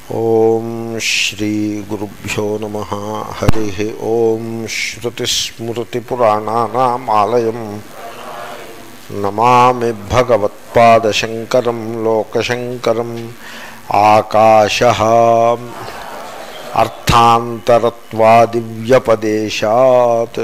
ఓం శ్రీ గురుభ్యో నమ హరి ఓం శ్రుతిస్మృతిపురాణానామాలయం నమామి భగవత్పాదశంకరం లోకశంకరం ఆకాశ అర్థాంతరత్వాదివ్యపదేశాత్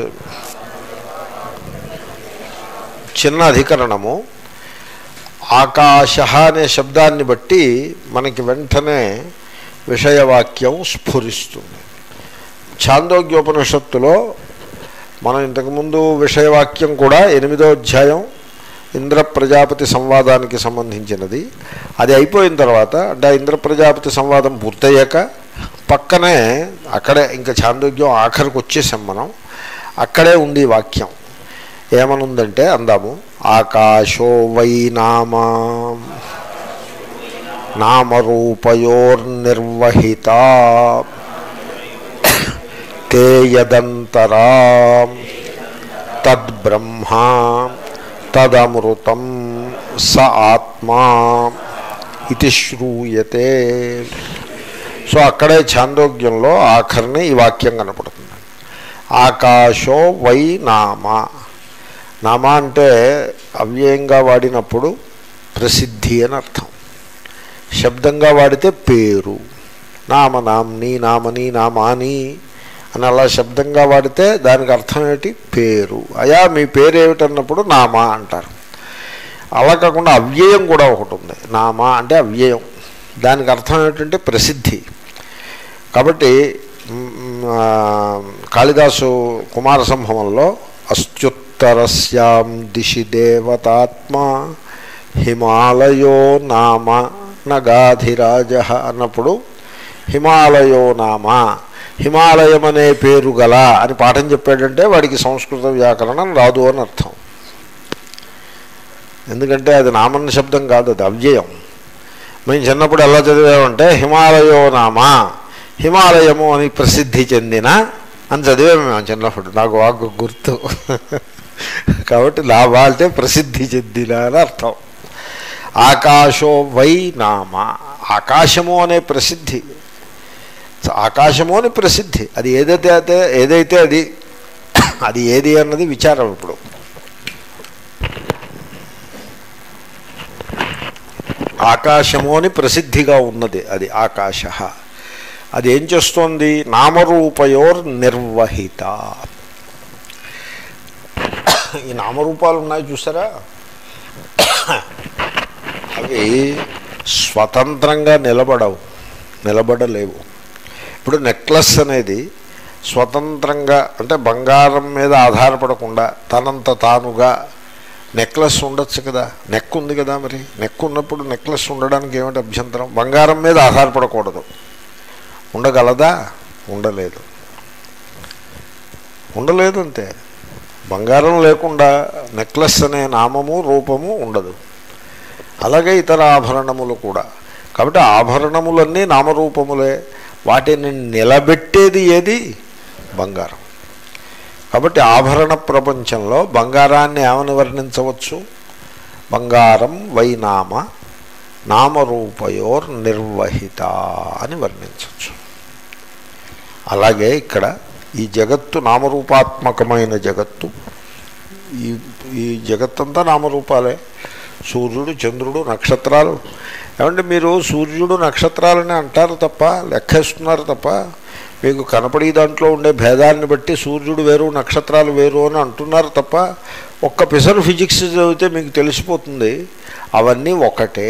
చిన్న అధికరణము ఆకాశ అనే శబ్దాన్ని బట్టి మనకి వెంటనే విషయవాక్యం స్ఫురిస్తుంది ఛాందోగ్యోపనిషత్తులో మనం ఇంతకుముందు విషయవాక్యం కూడా ఎనిమిదో అధ్యాయం ఇంద్ర ప్రజాపతి సంవాదానికి సంబంధించినది అది అయిపోయిన తర్వాత అంటే ఆ ఇంద్ర ప్రజాపతి సంవాదం పూర్తయ్యాక పక్కనే అక్కడే ఇంకా ఛాందోగ్యం ఆఖరికి వచ్చేసాం మనం అక్కడే ఉంది ఈ వాక్యం ఏమనుందంటే అందాము ఆకాశో వై నామా నామరూపయోర్నిర్వహిత తే యదంతరా తద్బ్రహ్మ తదమృతం స ఆత్మా ఇది శ్రూయతే సో అక్కడే ఛాందోగ్యంలో ఆఖరిని ఈ వాక్యం కనపడుతుంది ఆకాశో వై నామ నామ అంటే అవ్యయంగా వాడినప్పుడు ప్రసిద్ధి అని అర్థం శబ్దంగా వాడితే పేరు నామ నామ్ని నామని నామాని అని అలా శబ్దంగా వాడితే దానికి అర్థం ఏంటి పేరు అయా మీ పేరు ఏమిటన్నప్పుడు నామా అంటారు అలా కాకుండా అవ్యయం కూడా ఒకటి ఉంది నామా అంటే అవ్యయం దానికి అర్థం ఏమిటంటే ప్రసిద్ధి కాబట్టి కాళిదాసు కుమార సంభవంలో అస్త్యుత్తరస్యాం దిశి దేవతాత్మ హిమాలయో నామ నగాధిరాజ అన్నప్పుడు హిమాలయో నామ హిమాలయం అనే పేరు గల అని పాఠం చెప్పాడంటే వాడికి సంస్కృత వ్యాకరణం రాదు అని అర్థం ఎందుకంటే అది నామన్న శబ్దం కాదు అది అవ్యయం మేము చిన్నప్పుడు ఎలా చదివామంటే హిమాలయో నామ హిమాలయము అని ప్రసిద్ధి చెందిన అని చదివాము మేము చిన్నప్పుడు నాకు వాకు గుర్తు కాబట్టి లాభా అంటే ప్రసిద్ధి చెందిన అని అర్థం ఆకాశో వై నామ ఆకాశము అనే ప్రసిద్ధి ఆకాశము అని ప్రసిద్ధి అది ఏదైతే అయితే ఏదైతే అది అది ఏది అన్నది విచారం ఇప్పుడు ఆకాశము అని ప్రసిద్ధిగా ఉన్నది అది ఆకాశ అది ఏం చేస్తోంది నామరూపయోర్ నిర్వహిత ఈ నామరూపాలు ఉన్నాయి చూసారా అవి స్వతంత్రంగా నిలబడవు నిలబడలేవు ఇప్పుడు నెక్లెస్ అనేది స్వతంత్రంగా అంటే బంగారం మీద ఆధారపడకుండా తనంత తానుగా నెక్లెస్ ఉండొచ్చు కదా నెక్ ఉంది కదా మరి నెక్ ఉన్నప్పుడు నెక్లెస్ ఉండడానికి ఏమిటి అభ్యంతరం బంగారం మీద ఆధారపడకూడదు ఉండగలదా ఉండలేదు ఉండలేదు అంతే బంగారం లేకుండా నెక్లెస్ అనే నామము రూపము ఉండదు అలాగే ఇతర ఆభరణములు కూడా కాబట్టి ఆభరణములన్నీ నామరూపములే వాటిని నిలబెట్టేది ఏది బంగారం కాబట్టి ఆభరణ ప్రపంచంలో బంగారాన్ని ఏమని వర్ణించవచ్చు బంగారం వైనామ నామరూపయోర్ నిర్వహిత అని వర్ణించవచ్చు అలాగే ఇక్కడ ఈ జగత్తు నామరూపాత్మకమైన జగత్తు ఈ ఈ జగత్తంతా నామరూపాలే సూర్యుడు చంద్రుడు నక్షత్రాలు ఏమంటే మీరు సూర్యుడు నక్షత్రాలని అంటారు తప్ప లెక్కేస్తున్నారు తప్ప మీకు కనపడి దాంట్లో ఉండే భేదాన్ని బట్టి సూర్యుడు వేరు నక్షత్రాలు వేరు అని అంటున్నారు తప్ప ఒక్క పిసరు ఫిజిక్స్ చదివితే మీకు తెలిసిపోతుంది అవన్నీ ఒకటే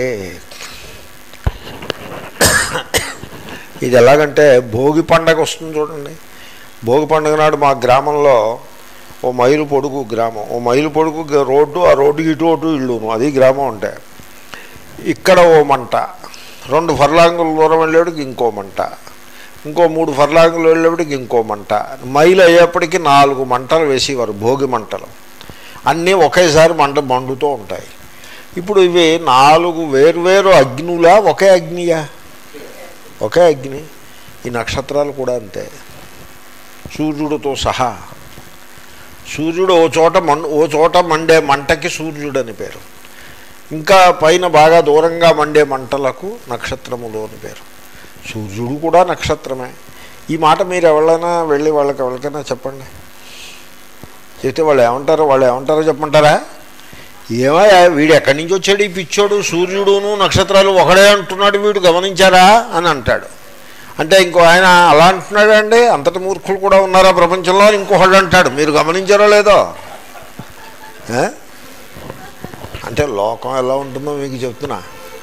ఇది ఎలాగంటే భోగి పండగ వస్తుంది చూడండి భోగి పండుగ నాడు మా గ్రామంలో ఓ మైలు పొడుగు గ్రామం ఓ మైలు పొడుగు రోడ్డు ఆ రోడ్డుకి ఇటు అటు ఇల్లును అది గ్రామం అంటే ఇక్కడ ఓ మంట రెండు ఫర్లాంగుల దూరం వెళ్ళేటికి ఇంకో మంట ఇంకో మూడు ఫర్లాంగులు వెళ్ళేప్పటికి ఇంకో మంట మైలు అయ్యేప్పటికి నాలుగు మంటలు వేసేవారు భోగి మంటలు అన్నీ ఒకేసారి మంట మండుతూ ఉంటాయి ఇప్పుడు ఇవి నాలుగు వేర్వేరు అగ్నులా ఒకే అగ్నియా ఒకే అగ్ని ఈ నక్షత్రాలు కూడా అంతే సూర్యుడితో సహా సూర్యుడు ఓ చోట మం ఓ చోట మండే మంటకి సూర్యుడు అని పేరు ఇంకా పైన బాగా దూరంగా మండే మంటలకు నక్షత్రములు అని పేరు సూర్యుడు కూడా నక్షత్రమే ఈ మాట మీరు ఎవరైనా వెళ్ళి వాళ్ళకి ఎవరికైనా చెప్పండి చెప్తే వాళ్ళు ఏమంటారో వాళ్ళు ఏమంటారో చెప్పమంటారా ఏమయ్యా వీడు ఎక్కడి నుంచి వచ్చాడు ఈ పిచ్చోడు సూర్యుడును నక్షత్రాలు ఒకడే అంటున్నాడు వీడు గమనించారా అని అంటాడు అంటే ఇంకో ఆయన అలా అంటున్నాడు అండి అంతటి మూర్ఖులు కూడా ఉన్నారా ప్రపంచంలో అని ఇంకొకడు అంటాడు మీరు గమనించారో లేదో ఏ? అంటే లోకం ఎలా ఉంటుందో మీకు చెప్తున్నా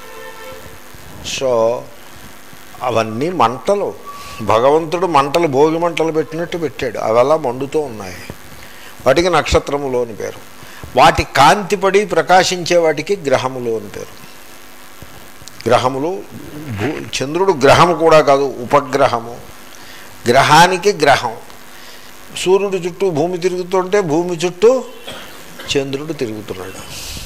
సో అవన్నీ మంటలు భగవంతుడు మంటలు భోగి మంటలు పెట్టినట్టు పెట్టాడు అవి అలా మండుతూ ఉన్నాయి వాటికి నక్షత్రములు అని పేరు వాటి కాంతిపడి ప్రకాశించే వాటికి గ్రహములు అని పేరు గ్రహములు భూ చంద్రుడు గ్రహము కూడా కాదు ఉపగ్రహము గ్రహానికి గ్రహం సూర్యుడు చుట్టూ భూమి తిరుగుతుంటే భూమి చుట్టూ చంద్రుడు తిరుగుతున్నాడు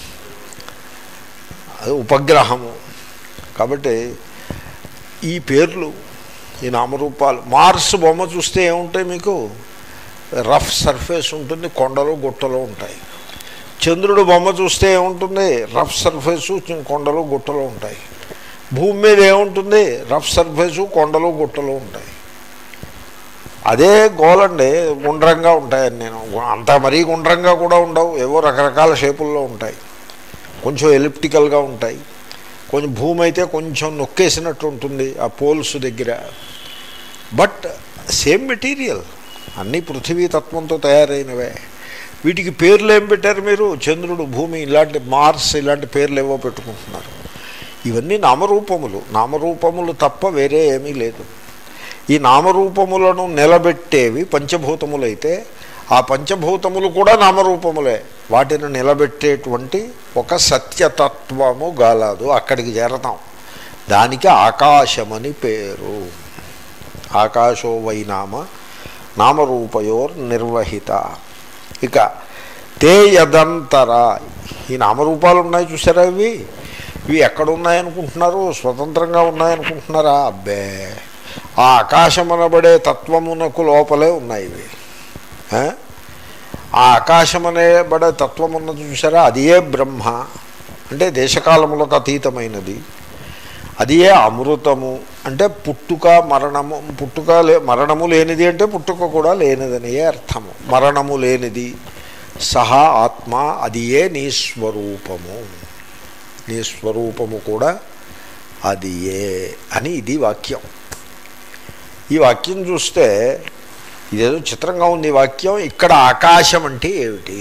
అది ఉపగ్రహము కాబట్టి ఈ పేర్లు ఈ నామరూపాలు మార్స్ బొమ్మ చూస్తే ఏముంటాయి మీకు రఫ్ సర్ఫేస్ ఉంటుంది కొండలు గుట్టలు ఉంటాయి చంద్రుడు బొమ్మ చూస్తే ఏముంటుంది రఫ్ సర్ఫేసు కొండలు గుట్టలు ఉంటాయి భూమి మీద ఏముంటుంది రఫ్ సర్ఫేసు కొండలు గుట్టలు ఉంటాయి అదే గోలండి గుండ్రంగా ఉంటాయని నేను అంత మరీ గుండ్రంగా కూడా ఉండవు ఏవో రకరకాల షేపుల్లో ఉంటాయి కొంచెం ఎలిప్టికల్గా ఉంటాయి కొంచెం భూమి అయితే కొంచెం నొక్కేసినట్టు ఉంటుంది ఆ పోల్స్ దగ్గర బట్ సేమ్ మెటీరియల్ అన్నీ పృథివీ తత్వంతో తయారైనవే వీటికి పేర్లు ఏం పెట్టారు మీరు చంద్రుడు భూమి ఇలాంటి మార్స్ ఇలాంటి పేర్లు ఏవో పెట్టుకుంటున్నారు ఇవన్నీ నామరూపములు నామరూపములు తప్ప వేరే ఏమీ లేదు ఈ నామరూపములను నిలబెట్టేవి పంచభూతములైతే ఆ పంచభూతములు కూడా నామరూపములే వాటిని నిలబెట్టేటువంటి ఒక సత్యతత్వము గలదు అక్కడికి చేరతాం దానికి ఆకాశమని పేరు ఆకాశో వై నామ నామరూపయోర్ నిర్వహిత ఇక తే యదంతర ఈ నామరూపాలు ఉన్నాయి చూసారా ఇవి ఇవి ఎక్కడున్నాయనుకుంటున్నారు స్వతంత్రంగా ఉన్నాయనుకుంటున్నారా అబ్బే ఆ ఆకాశం అనబడే తత్వమునకు లోపలే ఉన్నాయి ఇవి ఆ? ఆ ఆకాశం అనేబడే తత్వం ఉన్నది చూసారా అది ఏ బ్రహ్మ అంటే దేశకాలములకు అతీతమైనది అది ఏ అమృతము అంటే పుట్టుక మరణము పుట్టుక లే మరణము లేనిది అంటే పుట్టుక కూడా లేనిదని అర్థము మరణము లేనిది సహా ఆత్మ అది ఏ నీ స్వరూపము నీ స్వరూపము కూడా అది ఏ అని ఇది వాక్యం ఈ వాక్యం చూస్తే ఇదేదో చిత్రంగా ఉంది ఈ వాక్యం ఇక్కడ ఆకాశం అంటే ఏమిటి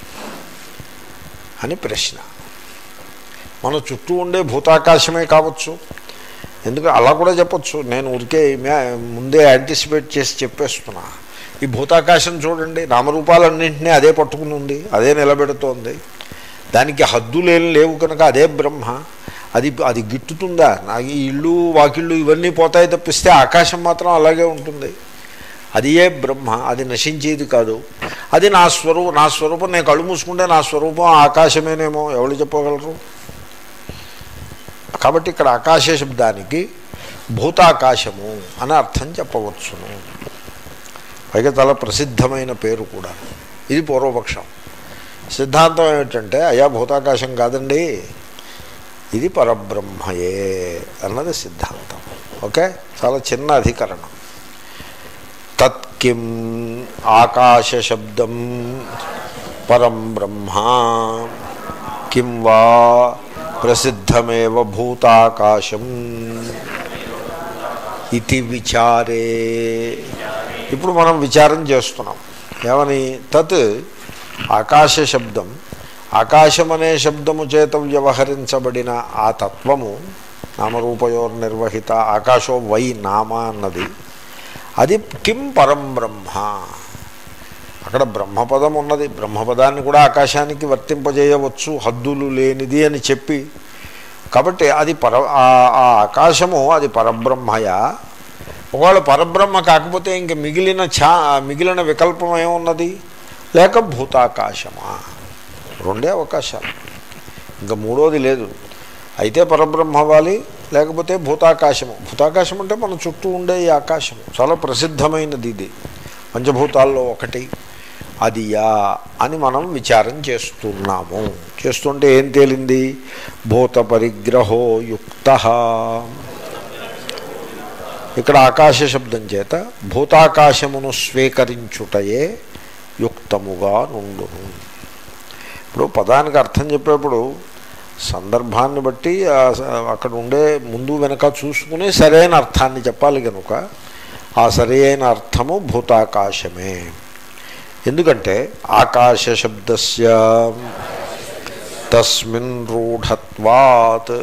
అని ప్రశ్న మన చుట్టూ ఉండే భూతాకాశమే కావచ్చు ఎందుకు అలా కూడా చెప్పొచ్చు నేను ఊరికే మే- ముందే యాంటిసిపేట్ చేసి చెప్పేస్తున్నా ఈ భూతాకాశం చూడండి నామరూపాలన్నింటినీ అదే పట్టుకుని ఉంది అదే నిలబెడుతోంది దానికి హద్దులేం లేవు కనుక అదే బ్రహ్మ అది అది గిట్టుతుందా నాకు ఈ ఇల్లు వాకిళ్ళు ఇవన్నీ పోతాయి తప్పిస్తే ఆకాశం మాత్రం అలాగే ఉంటుంది అది ఏ బ్రహ్మ అది నశించేది కాదు అది నా స్వరూపం నా స్వరూపం నేను కళ్ళు మూసుకుంటే నా స్వరూపం ఆకాశమేనేమో ఎవరు చెప్పగలరు కాబట్టి ఇక్కడ ఆకాశ శబ్దానికి భూతాకాశము అని అర్థం చెప్పవచ్చును పైగా చాలా ప్రసిద్ధమైన పేరు కూడా ఇది పూర్వపక్షం సిద్ధాంతం ఏమిటంటే అయా భూతాకాశం కాదండి ఇది పరబ్రహ్మయే అన్నది సిద్ధాంతం ఓకే చాలా చిన్న అధికరణం తత్కిం ఆకాశ శబ్దం పరం బ్రహ్మ కిం వా ప్రసిద్ధమేవ భూతాకాశం ఇది విచారే ఇప్పుడు మనం విచారం చేస్తున్నాం ఏమని తత్ ఆకాశ శబ్దం ఆకాశం అనే శబ్దము చేత వ్యవహరించబడిన ఆ తత్వము నామరూపయోర్ నిర్వహిత ఆకాశో వై నామ అన్నది అది కిం పరం బ్రహ్మ అక్కడ బ్రహ్మపదం ఉన్నది బ్రహ్మపదాన్ని కూడా ఆకాశానికి వర్తింపజేయవచ్చు హద్దులు లేనిది అని చెప్పి కాబట్టి అది పర ఆ- ఆ ఆకాశము అది పరబ్రహ్మయ ఒకవేళ పరబ్రహ్మ కాకపోతే ఇంక మిగిలిన ఛా మిగిలిన వికల్పం ఏమున్నది లేక భూతాకాశమా రెండే అవకాశాలు ఇంకా మూడోది లేదు అయితే పరబ్రహ్మ అవ్వాలి లేకపోతే భూతాకాశము భూతాకాశం అంటే మన చుట్టూ ఉండే ఈ ఆకాశము చాలా ప్రసిద్ధమైనది ఇది పంచభూతాల్లో ఒకటి అది యా అని మనం విచారం చేస్తున్నాము చేస్తుంటే ఏం తేలింది భూత పరిగ్రహో యుక్త ఇక్కడ ఆకాశ శబ్దం చేత భూతాకాశమును స్వీకరించుటయే యుక్తముగా నుండును ఇప్పుడు పదానికి అర్థం చెప్పేప్పుడు సందర్భాన్ని బట్టి ఆ స- అక్కడ ఉండే ముందు వెనక చూసుకుని సరైన అర్థాన్ని చెప్పాలి కనుక ఆ సరైన అర్థము భూతాకాశమే ఎందుకంటే ఆకాశ శబ్దస్య తస్మిన్ రూఢత్వాత్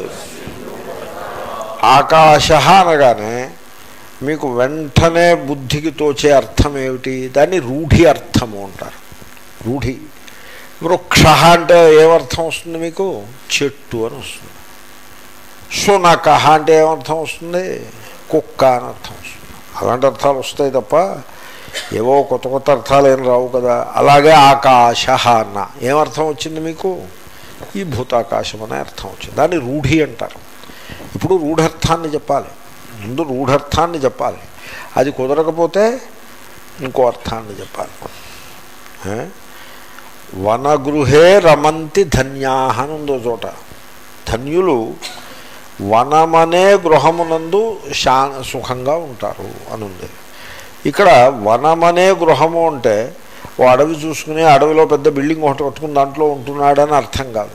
ఆకాశ అనగానే మీకు వెంటనే బుద్ధికి తోచే అర్థం ఏమిటి దాన్ని రూఢి అర్థము అంటారు రూఢి వృక్ష అంటే ఏమర్థం వస్తుంది మీకు చెట్టు అని వస్తుంది సునక అంటే ఏమర్థం వస్తుంది కుక్క అని అర్థం వస్తుంది అలాంటి అర్థాలు వస్తాయి తప్ప ఏవో కొత్త కొత్త అర్థాలు ఏం రావు కదా అలాగే ఆకాశ అన్న ఏమర్థం వచ్చింది మీకు ఈ భూతాకాశం అనే అర్థం వచ్చింది దాన్ని రూఢి అంటారు ఇప్పుడు రూఢర్థాన్ని చెప్పాలి ముందు రూఢర్థాన్ని చెప్పాలి అది కుదరకపోతే ఇంకో అర్థాన్ని చెప్పాలి ఏ? వనగృహే రమంతి ధన్యాహ అని ఉందో చోట ధన్యులు వనమనే గృహమునందు శా సుఖంగా ఉంటారు అని ఉంది ఇక్కడ వనమనే గృహము అంటే ఓ అడవి చూసుకుని అడవిలో పెద్ద బిల్డింగ్ ఒకటి కట్టుకుని దాంట్లో ఉంటున్నాడని అర్థం కాదు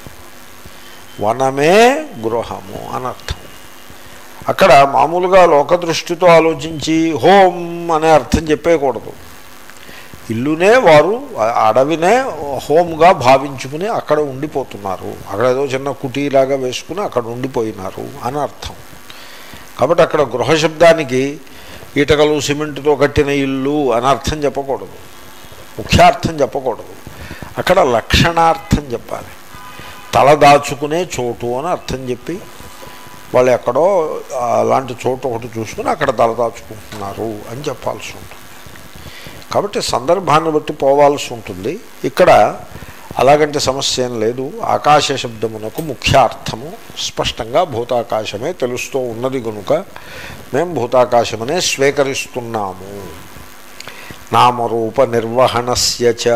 వనమే గృహము అని అర్థం అక్కడ మామూలుగా లోక దృష్టితో ఆలోచించి హోమ్ అనే అర్థం చెప్పేయకూడదు ఇల్లునే వారు ఆ అడవినే హోమ్గా భావించుకుని అక్కడ ఉండిపోతున్నారు అక్కడ ఏదో చిన్న కుటీలాగా వేసుకుని అక్కడ ఉండిపోయినారు అని అర్థం కాబట్టి అక్కడ గృహ శబ్దానికి ఈటకలు సిమెంట్తో కట్టిన ఇల్లు అని అర్థం చెప్పకూడదు ముఖ్యార్థం చెప్పకూడదు అక్కడ లక్షణార్థం చెప్పాలి తల దాచుకునే చోటు అని అర్థం చెప్పి వాళ్ళు ఎక్కడో అలాంటి చోటు ఒకటి చూసుకుని అక్కడ తల దాచుకుంటున్నారు అని చెప్పాల్సి ఉంటుంది కాబట్టి సందర్భాన్ని బట్టి పోవాల్సి ఉంటుంది ఇక్కడ అలాగంటే సమస్య ఏం లేదు ఆకాశ శబ్దమునకు ముఖ్య అర్థము స్పష్టంగా భూతాకాశమే తెలుస్తూ ఉన్నది కనుక మేము భూతాకాశమనే స్వీకరిస్తున్నాము నామరూప నిర్వహణస్య చ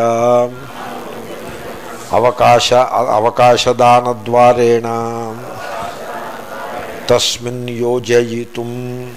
అవకాశ అవకాశదానద్వారేణ తస్మిన్ యోజయితుం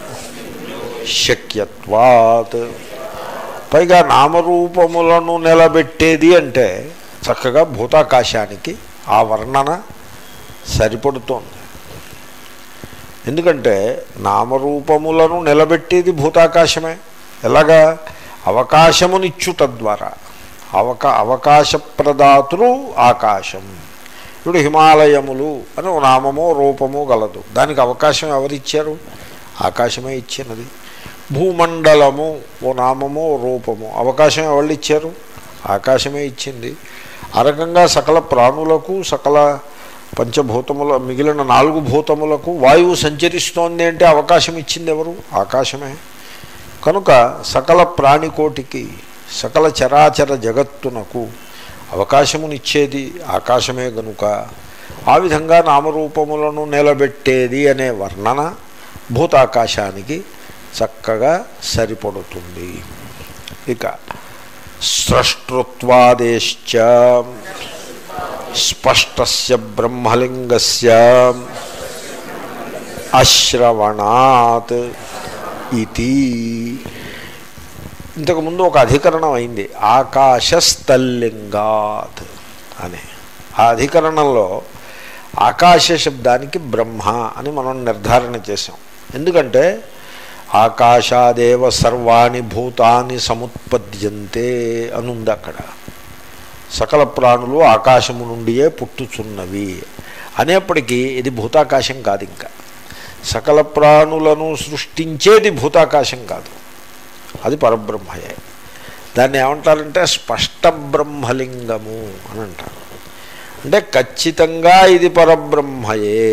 శక్యత్వాత్ పైగా నామరూపములను నిలబెట్టేది అంటే చక్కగా భూతాకాశానికి ఆ వర్ణన సరిపడుతోంది ఎందుకంటే నామరూపములను నిలబెట్టేది భూతాకాశమే ఎలాగా అవకాశమునిచ్చుట ద్వారా అవకా అవకాశప్రదాతులు ఆకాశం ఇప్పుడు హిమాలయములు అని ఓ నామమో రూపమో గలదు దానికి అవకాశం ఎవరిచ్చారు ఆకాశమే ఇచ్చినది భూమండలము ఓ నామము ఓ రూపము అవకాశం ఎవళ్ళు ఇచ్చారు ఆకాశమే ఇచ్చింది ఆ రకంగా సకల ప్రాణులకు సకల పంచభూతముల మిగిలిన నాలుగు భూతములకు వాయువు సంచరిస్తోంది అంటే అవకాశం ఇచ్చింది ఎవరు ఆకాశమే కనుక సకల ప్రాణికోటికి సకల చరాచర జగత్తునకు అవకాశమునిచ్చేది ఆకాశమే గనుక ఆ విధంగా నామరూపములను నిలబెట్టేది అనే వర్ణన భూతాకాశానికి చక్కగా సరిపడుతుంది ఇక స్రష్టృత్వాదేశ్చ స్పష్టస్య బ్రహ్మలింగస్య అశ్రవణాత్ ఇది ఇంతకుముందు ఒక అధికరణం అయింది ఆకాశస్థల్లింగాత్ అని ఆ అధికరణంలో ఆకాశ శబ్దానికి బ్రహ్మ అని మనం నిర్ధారణ చేసాం ఎందుకంటే ఆకాశాదేవ సర్వాణి భూతాన్ని సముత్పద్యంతే అనుంది అక్కడ సకల ప్రాణులు ఆకాశము నుండియే పుట్టుచున్నవి అనేప్పటికీ ఇది భూతాకాశం కాదు ఇంకా సకల ప్రాణులను సృష్టించేది భూతాకాశం కాదు అది పరబ్రహ్మయే దాన్ని ఏమంటారంటే స్పష్ట బ్రహ్మలింగము అని అంటారు అంటే ఖచ్చితంగా ఇది పరబ్రహ్మయే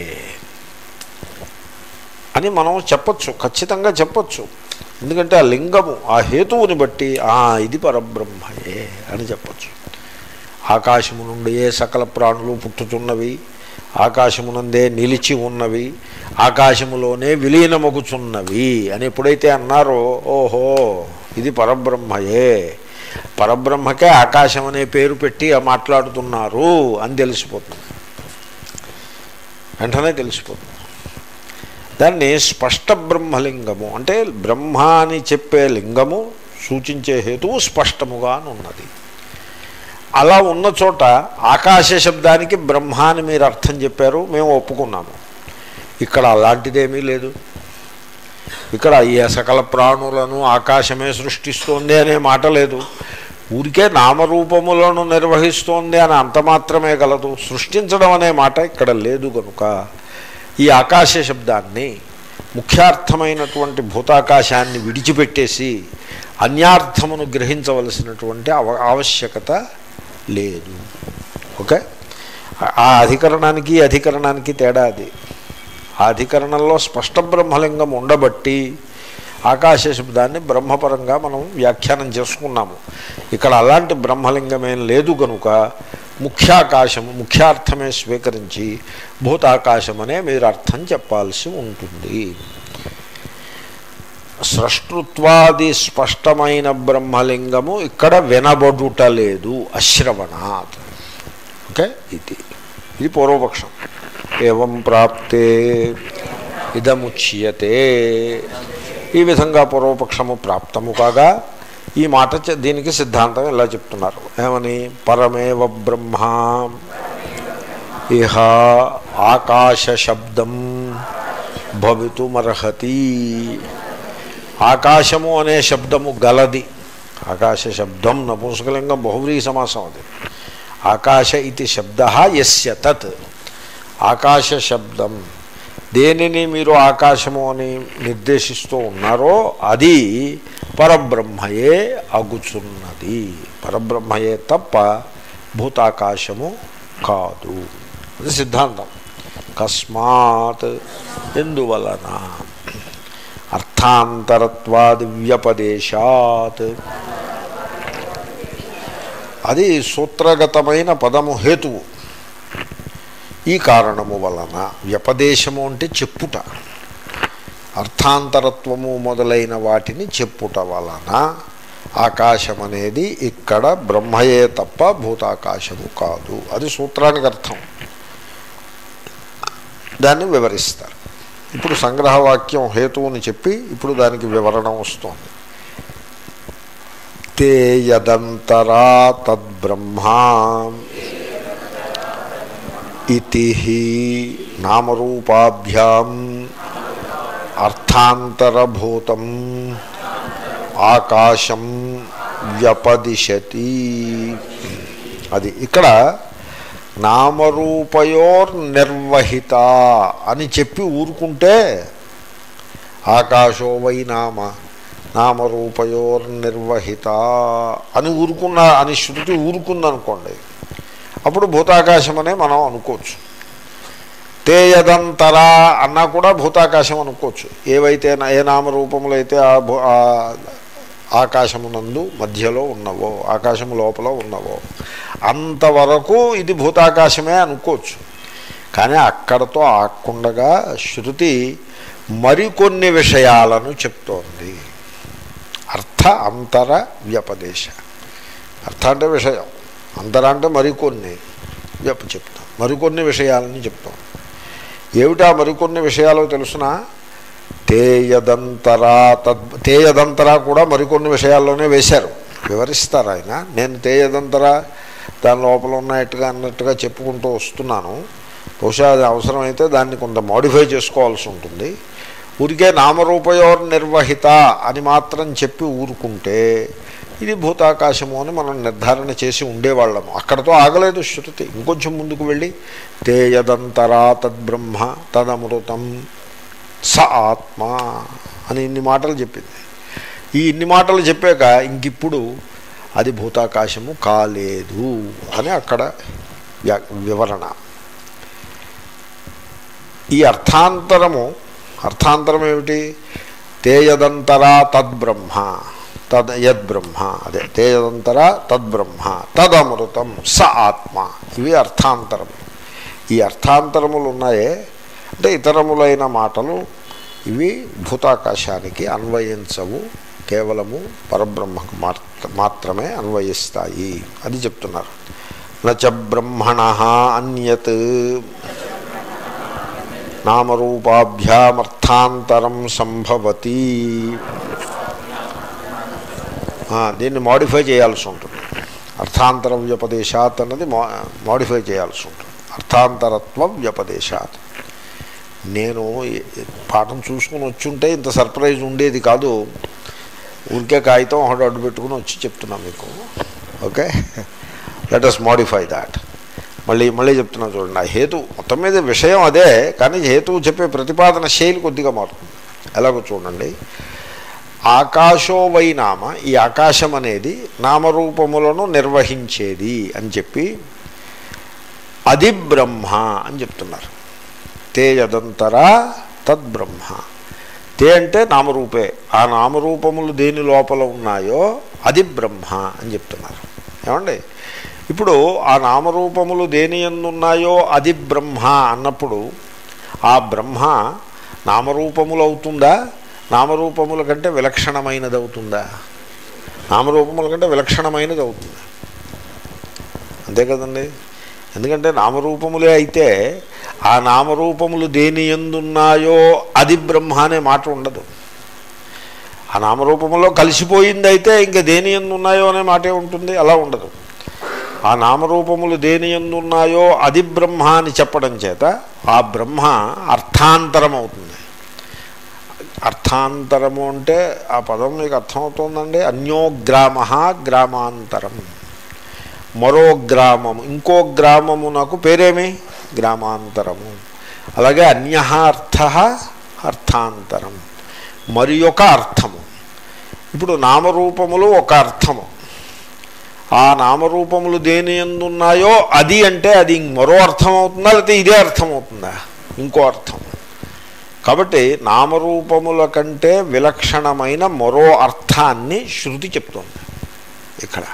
అని మనం చెప్పచ్చు ఖచ్చితంగా చెప్పచ్చు ఎందుకంటే ఆ లింగము ఆ హేతువుని బట్టి ఆ ఇది పరబ్రహ్మయే అని చెప్పచ్చు ఆకాశము నుండియే సకల ప్రాణులు పుట్టుచున్నవి ఆకాశమునందే నిలిచి ఉన్నవి ఆకాశములోనే విలీనమగుచున్నవి అని ఎప్పుడైతే అన్నారో ఓహో ఇది పరబ్రహ్మయే పరబ్రహ్మకే ఆకాశం అనే పేరు పెట్టి మాట్లాడుతున్నారు అని తెలిసిపోతుంది వెంటనే తెలిసిపోతుంది దాన్ని స్పష్ట బ్రహ్మలింగము అంటే బ్రహ్మ అని చెప్పే లింగము సూచించే హేతువు స్పష్టముగా అని ఉన్నది అలా ఉన్న చోట ఆకాశ శబ్దానికి బ్రహ్మ అని మీరు అర్థం చెప్పారు మేము ఒప్పుకున్నాము ఇక్కడ అలాంటిదేమీ లేదు ఇక్కడ ఈ సకల ప్రాణులను ఆకాశమే సృష్టిస్తోంది అనే మాట లేదు ఊరికే నామరూపములను నిర్వహిస్తోంది అని అంత మాత్రమే గలదు సృష్టించడం అనే మాట ఇక్కడ లేదు కనుక ఈ ఆకాశ శబ్దాన్ని ముఖ్యార్థమైనటువంటి భూతాకాశాన్ని విడిచిపెట్టేసి అన్యార్థమును గ్రహించవలసినటువంటి అవ ఆవశ్యకత లేదు ఓకే ఆ అధికరణానికి ఈ అధికరణానికి తేడా అది ఆ అధికరణంలో స్పష్ట బ్రహ్మలింగం ఉండబట్టి ఆకాశ శబ్దాన్ని బ్రహ్మపరంగా మనం వ్యాఖ్యానం చేసుకున్నాము ఇక్కడ అలాంటి బ్రహ్మలింగమేం లేదు కనుక ముఖ్యాకాశము ముఖ్యార్థమే స్వీకరించి భూతాకాశమనే మీరు అర్థం చెప్పాల్సి ఉంటుంది స్రష్టృత్వాది స్పష్టమైన బ్రహ్మలింగము ఇక్కడ వినబడుట లేదు అశ్రవణాత్ ఓకే ఇది ఇది పూర్వపక్షం ఏవం ప్రాప్తే ఇదముచ్యతే ఈ విధంగా పూర్వపక్షము ప్రాప్తము కాగా ఈ మాట చె- దీనికి సిద్ధాంతం ఇలా చెప్తున్నారు ఏమని పరమేవ బ్రహ్మ ఇహ ఆకాశ శబ్దం భవితుమర్హతి ఆకాశము అనే శబ్దము గలది ఆకాశ శబ్దం నపుంసకలింగం బహువ్రీ సమాసం అది ఆకాశ ఇది శబ్ద ఎస్య తత్ ఆకాశ శబ్దం దేనిని మీరు ఆకాశము అని నిర్దేశిస్తూ ఉన్నారో అది పరబ్రహ్మయే అగుచున్నది పరబ్రహ్మయే తప్ప భూతాకాశము కాదు అది సిద్ధాంతం కస్మాత్ ఎందువలన అర్థాంతరత్వాది వ్యపదేశాత్ అది సూత్రగతమైన పదము హేతువు ఈ కారణము వలన వ్యపదేశము అంటే చెప్పుట అర్థాంతరత్వము మొదలైన వాటిని చెప్పుట వలన ఆకాశం అనేది ఇక్కడ బ్రహ్మయే తప్ప భూతాకాశము కాదు అది సూత్రానికి అర్థం దాన్ని వివరిస్తారు ఇప్పుడు సంగ్రహవాక్యం హేతువుని చెప్పి ఇప్పుడు దానికి వివరణ వస్తోంది తే యదంతరా తద్బ్రహ్మా ఇతి నామరూపాభ్యాం అర్థాంతరభూతం ఆకాశం వ్యపదిశతి అది ఇక్కడ నామరూపయోర్ నిర్వహిత అని చెప్పి ఊరుకుంటే ఆకాశో వై నామ నామరూపయోర్ నిర్వహిత అని ఊరుకున్న అని శృతి ఊరుకుందనుకోండి అప్పుడు భూతాకాశం అనే మనం అనుకోవచ్చు తేయదంతరా అన్నా కూడా భూతాకాశం అనుకోవచ్చు ఏవైతే నా- ఏ నామరూపములు అయితే ఆ భూ ఆ ఆకాశమునందు మధ్యలో ఉన్నవో ఆకాశము లోపల ఉన్నవో అంతవరకు ఇది భూతాకాశమే అనుకోవచ్చు కానీ అక్కడతో ఆకుండగా శృతి మరికొన్ని విషయాలను చెప్తోంది అర్థ అంతర వ్యపదేశ అర్థ అంటే విషయం అంతర అంటే మరికొన్ని వ్యప చెప్తాం మరికొన్ని విషయాలని చెప్తాం ఏమిటా మరికొన్ని విషయాలు తెలుసునా తేయదంతరా తద్ తేయదంతరా కూడా మరికొన్ని విషయాల్లోనే వేశారు వివరిస్తారు ఆయన నేను తేయదంతరా దాని లోపల ఉన్నట్టుగా అన్నట్టుగా చెప్పుకుంటూ వస్తున్నాను బహుశా అది అవసరమైతే దాన్ని కొంత మోడిఫై చేసుకోవాల్సి ఉంటుంది ఊరికే నామరూపయోర్ నిర్వహిత అని మాత్రం చెప్పి ఊరుకుంటే ఇది భూతాకాశము అని మనం నిర్ధారణ చేసి ఉండేవాళ్ళము అక్కడతో ఆగలేదు శృతి ఇంకొంచెం ముందుకు వెళ్ళి తేయదంతరా తద్బ్రహ్మ తదమృతం స ఆత్మ అని ఇన్ని మాటలు చెప్పింది ఈ ఇన్ని మాటలు చెప్పాక ఇంకిప్పుడు అది భూతాకాశము కాలేదు అని అక్కడ వ్య- వివరణ ఈ అర్థాంతరము అర్థాంతరం ఏమిటి తేయదంతరా తద్బ్రహ్మ తద్ యద్బ్రహ్మ అదే తేయదంతరా తద్బ్రహ్మ తదమృతం స ఆత్మ ఇవి అర్థాంతరములు ఈ అర్థాంతరములు ఉన్నాయే అంటే ఇతరములైన మాటలు ఇవి భూతాకాశానికి అన్వయించవు కేవలము పరబ్రహ్మకు మాత్ర- మాత్రమే అన్వయిస్తాయి అది చెప్తున్నారు నచ బ్రహ్మణ అన్యత్ నామరూపాభ్యామర్థాంతరం సంభవతి ఆ, దీన్ని మాడిఫై చేయాల్సి ఉంటుంది అర్థాంతర వ్యపదేశాత్ అన్నది మా మాడిఫై చేయాల్సి ఉంటుంది అర్థాంతరత్వ వ్యపదేశాత్ నేను ఈ- పాఠం చూసుకుని వచ్చుంటే ఇంత సర్ప్రైజ్ ఉండేది కాదు ఊరికే కాగితం ఒకటి అడ్డు పెట్టుకుని వచ్చి చెప్తున్నా మీకు okay let us modify that మళ్ళీ మళ్ళీ చెప్తున్నా చూడండి ఆ హేతు మొత్తం మీద విషయం అదే కానీ హేతువు చెప్పే ప్రతిపాదన శైలి కొద్దిగా మారుతుంది ఎలాగో చూడండి ఆకాశో వై నామ ఈ ఆకాశం అనేది నామరూపములను నిర్వహించేది అని చెప్పి అది బ్రహ్మ అని చెప్తున్నారు తే యదంతరా తద్బ్రహ్మ తే అంటే నామరూపే ఆ నామరూపములు దేని లోపల ఉన్నాయో అది బ్రహ్మ అని చెప్తున్నారు ఏమండి ఇప్పుడు ఆ నామరూపములు దేని ఎందున్నాయో అది బ్రహ్మ అన్నప్పుడు ఆ బ్రహ్మ నామరూపములు అవుతుందా నామరూపముల కంటే విలక్షణమైనది అవుతుందా నామరూపముల కంటే విలక్షణమైనది అవుతుంది అంతే కదండి ఎందుకంటే నామరూపములే అయితే ఆ నామరూపములు దేని ఎందున్నాయో అది బ్రహ్మ అనే మాట ఉండదు ఆ నామరూపములో కలిసిపోయింది అయితే ఇంకా దేని ఎందున్నాయో అనే మాటే ఉంటుంది అలా ఉండదు ఆ నామరూపములు దేని ఎందున్నాయో అది బ్రహ్మ అని చెప్పడం చేత ఆ బ్రహ్మ అర్థాంతరం అవుతుంది అర్థాంతరము అంటే ఆ పదం మీకు అర్థమవుతుందండి అన్యోగ్రామ గ్రామాంతరం మరో గ్రామము ఇంకో గ్రామము నాకు పేరేమి గ్రామాంతరము అలాగే అన్య అర్థ అర్థాంతరం మరి ఒక అర్థము ఇప్పుడు నామరూపములు ఒక అర్థము ఆ నామరూపములు దేని ఎందున్నాయో అది అంటే అది మరో అర్థం అవుతుందా లేకపోతే ఇదే అర్థం అవుతుందా ఇంకో అర్థం కాబట్టి నామరూపముల కంటే విలక్షణమైన మరో అర్థాన్ని శృతి చెప్తోంది ఇక్కడ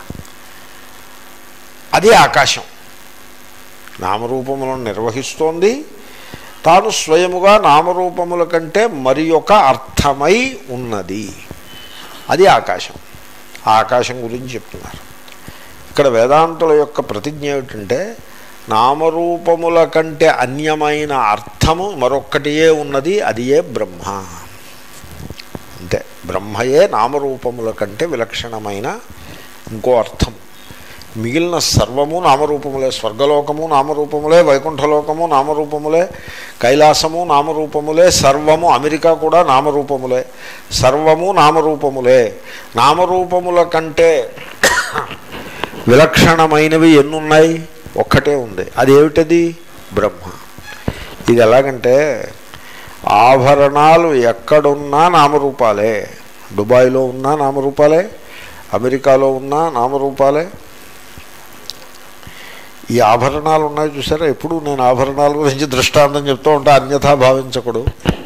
అది ఆకాశం నామరూపములను నిర్వహిస్తోంది తాను స్వయముగా నామరూపముల కంటే మరి ఒక అర్థమై ఉన్నది అది ఆకాశం ఆ ఆకాశం గురించి చెప్తున్నారు ఇక్కడ వేదాంతుల యొక్క ప్రతిజ్ఞ ఏమిటంటే నామరూపముల కంటే అన్యమైన అర్థము మరొక్కటియే ఉన్నది అది ఏ బ్రహ్మ అంతే బ్రహ్మయే నామరూపముల కంటే విలక్షణమైన ఇంకో అర్థం మిగిలిన సర్వము నామరూపములే స్వర్గలోకము నామరూపములే వైకుంఠలోకము నామరూపములే కైలాసము నామరూపములే సర్వము అమెరికా కూడా నామరూపములే సర్వము నామరూపములే నామరూపముల కంటే విలక్షణమైనవి ఎన్నున్నాయి ఒక్కటే ఉంది అది ఏమిటది బ్రహ్మ ఇది ఎలాగంటే ఆభరణాలు ఎక్కడున్నా నామరూపాలే దుబాయ్లో ఉన్నా నామరూపాలే అమెరికాలో ఉన్నా నామరూపాలే ఈ ఆభరణాలు ఉన్నాయి చూసారా ఎప్పుడు నేను ఆభరణాల గురించి దృష్టాంతం చెప్తూ ఉంటా అన్యథా భావించకూడదు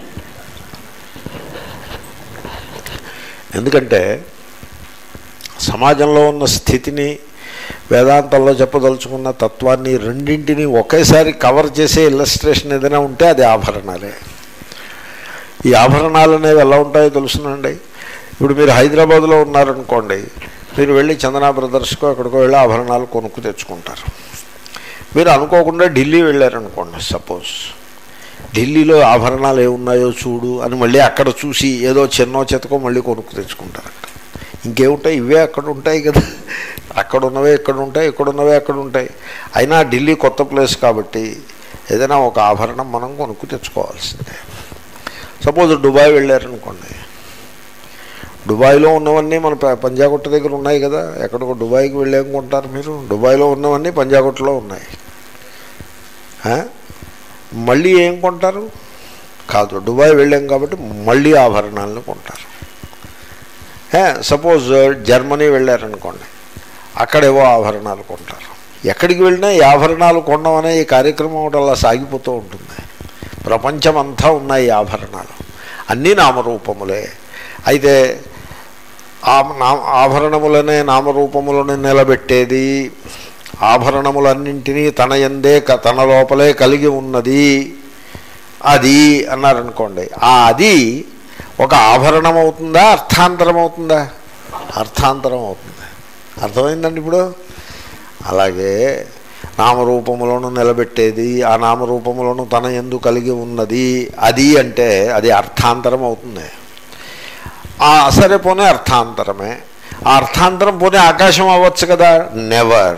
ఎందుకంటే సమాజంలో ఉన్న స్థితిని వేదాంతంలో చెప్పదలుచుకున్న తత్వాన్ని రెండింటిని ఒకేసారి కవర్ చేసే ఇల్లస్ట్రేషన్ ఏదైనా ఉంటే అది ఆభరణాలే ఈ ఆభరణాలు అనేవి ఎలా ఉంటాయో తెలుసునండి ఇప్పుడు మీరు హైదరాబాద్లో ఉన్నారనుకోండి మీరు వెళ్ళి చందనా బ్రదర్స్కో ఎక్కడికో వెళ్ళి ఆభరణాలు కొనుక్కు తెచ్చుకుంటారు మీరు అనుకోకుండా ఢిల్లీ వెళ్ళారనుకోండి సపోజ్ ఢిల్లీలో ఆభరణాలు ఏమున్నాయో చూడు అని మళ్ళీ అక్కడ చూసి ఏదో చిన్నో చెతకో మళ్ళీ కొనుక్కు తెచ్చుకుంటారు ఇంకేముంటాయి ఇవే అక్కడ ఉంటాయి కదా అక్కడ ఉన్నవే ఇక్కడ ఉంటాయి ఇక్కడ ఉన్నవే అక్కడ ఉంటాయి అయినా ఢిల్లీ కొత్త ప్లేస్ కాబట్టి ఏదైనా ఒక ఆభరణం మనం కొనుక్కు తెచ్చుకోవాల్సిందే సపోజ్ దుబాయ్ వెళ్ళారనుకోండి దుబాయ్లో ఉన్నవన్నీ మన ప- పంజాగుట్ట దగ్గర ఉన్నాయి కదా ఎక్కడికో దుబాయ్కి వెళ్ళేం కొంటారు మీరు దుబాయ్లో ఉన్నవన్నీ పంజాగుట్టలో ఉన్నాయి ఆ? మళ్ళీ ఏం కొంటారు కాదు దుబాయ్ వెళ్ళాం కాబట్టి మళ్ళీ ఆభరణాలను కొంటారు సపోజ్ జర్మనీ వెళ్ళారనుకోండి అక్కడేవో ఆభరణాలు కొంటారు ఎక్కడికి వెళ్ళినా ఈ ఆభరణాలు కొనడం అనే ఈ కార్యక్రమం ఒకటి అలా సాగిపోతూ ఉంటుంది ప్రపంచమంతా ఉన్నాయి ఈ ఆభరణాలు అన్నీ నామరూపములే అయితే ఆ నా ఆభరణములనే నామరూపములను నిలబెట్టేది ఆభరణములన్నింటినీ తన ఎందే క- తన లోపలే కలిగి ఉన్నది అది అన్నారనుకోండి ఆ అది ఒక ఆభరణం అవుతుందా అర్థాంతరం అవుతుందా అర్థాంతరం అవుతుంది అర్థమైందండి ఇప్పుడు అలాగే నామరూపములను నిలబెట్టేది ఆ నామరూపములను తన ఎందు కలిగి ఉన్నది అది అంటే అది అర్థాంతరం అవుతుంది ఆ సరే పోనీ అర్థాంతరమే ఆ అర్థాంతరం పోనీ ఆకాశం అవ్వచ్చు కదా నెవర్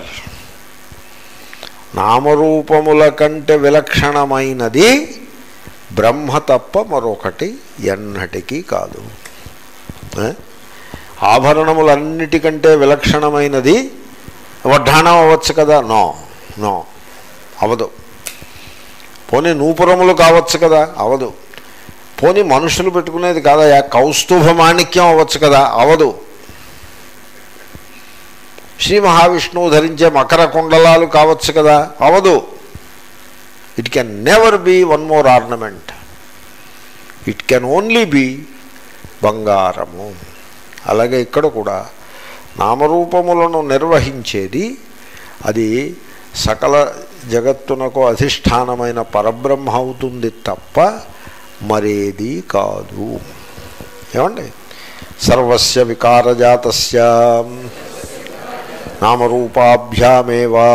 నామరూపముల కంటే విలక్షణమైనది బ్రహ్మ తప్ప మరొకటి ఎన్నటికీ కాదు ఏ? ఆభరణములన్నిటికంటే విలక్షణమైనది వడ్డాణం అవ్వచ్చు కదా నో నో అవదు పోనీ నూపురములు కావచ్చు కదా అవదు పోనీ మనుషులు పెట్టుకునేది కాదయా కౌస్తుభ మాణిక్యం అవ్వచ్చు కదా అవదు శ్రీ మహావిష్ణువు ధరించే మకర కుండలాలు కావచ్చు కదా అవదు it can never be one more ornament it can only be బంగారము అలాగే ఇక్కడ కూడా నామరూపములను నిర్వహించేది అది సకల జగత్తునకు అధిష్టానమైన పరబ్రహ్మ అవుతుంది తప్ప మరేది కాదు ఏమండి సర్వస్య వికారజాతస్య నామరూపాభ్యామేవా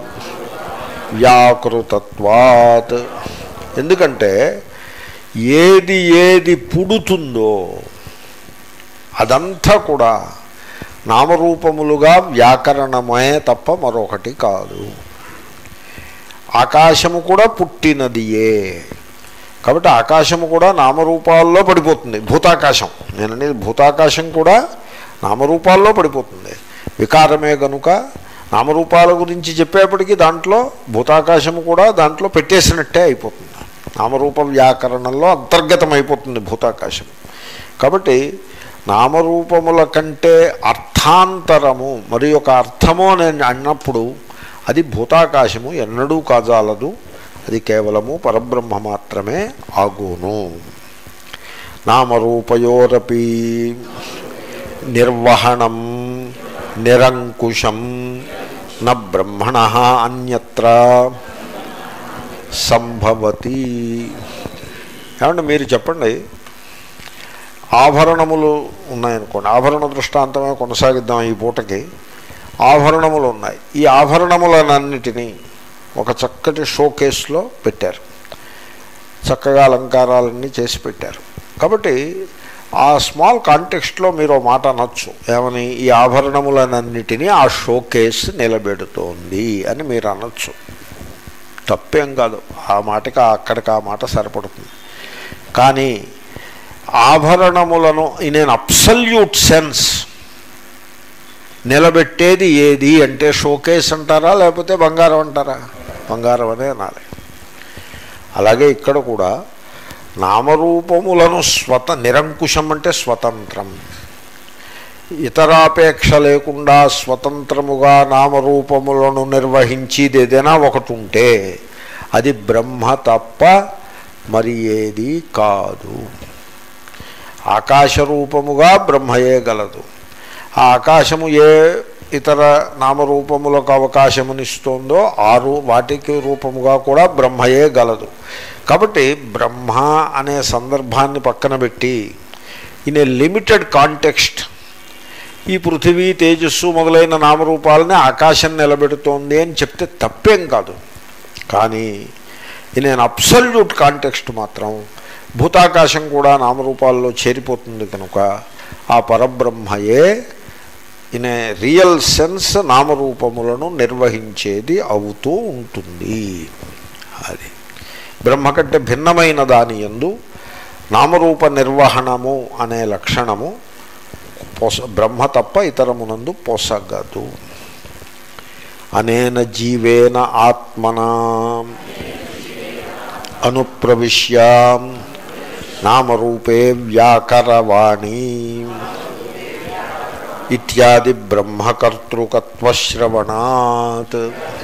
వ్యాకృతత్వాత్ ఎందుకంటే ఏది ఏది పుడుతుందో అదంతా కూడా నామరూపములుగా వ్యాకరణమే తప్ప మరొకటి కాదు ఆకాశము కూడా పుట్టినదియే కాబట్టి ఆకాశము కూడా నామరూపాల్లో పడిపోతుంది భూతాకాశం నేను అనేది భూతాకాశం కూడా నామరూపాల్లో పడిపోతుంది వికారమే గనుక నామరూపాల గురించి చెప్పేప్పటికీ దాంట్లో భూతాకాశము కూడా దాంట్లో పెట్టేసినట్టే అయిపోతుంది నామరూప వ్యాకరణంలో అంతర్గతం అయిపోతుంది భూతాకాశం కాబట్టి నామరూపముల కంటే అర్థాంతరము మరి ఒక అర్థము అని అన్నప్పుడు అది భూతాకాశము ఎన్నడూ కాజాలదు అది కేవలము పరబ్రహ్మ మాత్రమే ఆగును నామరూపయోరపి నిర్వహణం నిరంకుశం న బ్రహ్మణ అన్యత్ర సంభవతి ఏమంటే మీరు చెప్పండి ఆభరణములు ఉన్నాయనుకోండి ఆభరణ దృష్టాంతమే కొనసాగిద్దాం ఈ పూటకి ఆభరణములు ఉన్నాయి ఈ ఆభరణములనన్నిటినీ ఒక చక్కటి షో కేసులో పెట్టారు చక్కగా అలంకారాలన్నీ చేసి పెట్టారు కాబట్టి ఆ స్మాల్ కాంటెక్స్ట్లో మీరు ఓ మాట అనొచ్చు ఏమని ఈ ఆభరణములనన్నిటినీ ఆ షో కేసు నిలబెడుతోంది అని మీరు అనొచ్చు తప్పేం కాదు ఆ మాటకి అక్కడికి ఆ మాట సరిపడుతుంది కానీ ఆభరణములను ఇన్ ఎన్ అబ్సల్యూట్ సెన్స్ నిలబెట్టేది ఏది అంటే షోకేస్ అంటారా లేకపోతే బంగారం అంటారా బంగారం అనే అనాలి అలాగే ఇక్కడ కూడా నామరూపములను స్వత నిరంకుశం అంటే స్వతంత్రం ఇతరాపేక్ష లేకుండా స్వతంత్రముగా నామరూపములను నిర్వహించేది ఏదైనా ఒకటి ఉంటే అది బ్రహ్మ తప్ప మరి ఏది కాదు ఆకాశరూపముగా బ్రహ్మయే గలదు ఆ ఆకాశము ఏ ఇతర నామరూపములకు అవకాశమునిస్తోందో ఆరు వాటికి రూపముగా కూడా బ్రహ్మయే గలదు కాబట్టి బ్రహ్మ అనే సందర్భాన్ని పక్కన పెట్టి ఇన్ ఏ లిమిటెడ్ కాంటెక్స్ట్ ఈ పృథివీ తేజస్సు మొదలైన నామరూపాలని ఆకాశం నిలబెడుతోంది అని చెప్తే తప్పేం కాదు కానీ ఇన్ ఎన్ అబ్సల్యూట్ కాంటెక్స్ట్ మాత్రం భూతాకాశం కూడా నామరూపాల్లో చేరిపోతుంది కనుక ఆ పరబ్రహ్మయే ఇన్ ఏ రియల్ సెన్స్ నామరూపములను నిర్వహించేది అవుతూ ఉంటుంది అది బ్రహ్మ కంటే భిన్నమైన దాని ఎందు నామరూప నిర్వహణము అనే లక్షణము పొస బ్రహ్మ తప్ప ఇతరమునందు పొసగదు అనేన జీవేన ఆత్మనా అనుప్రవిశ్య నామరూపే వ్యాకరవాణి ఇత్యాది బ్రహ్మకర్తృకత్వశ్రవణాత్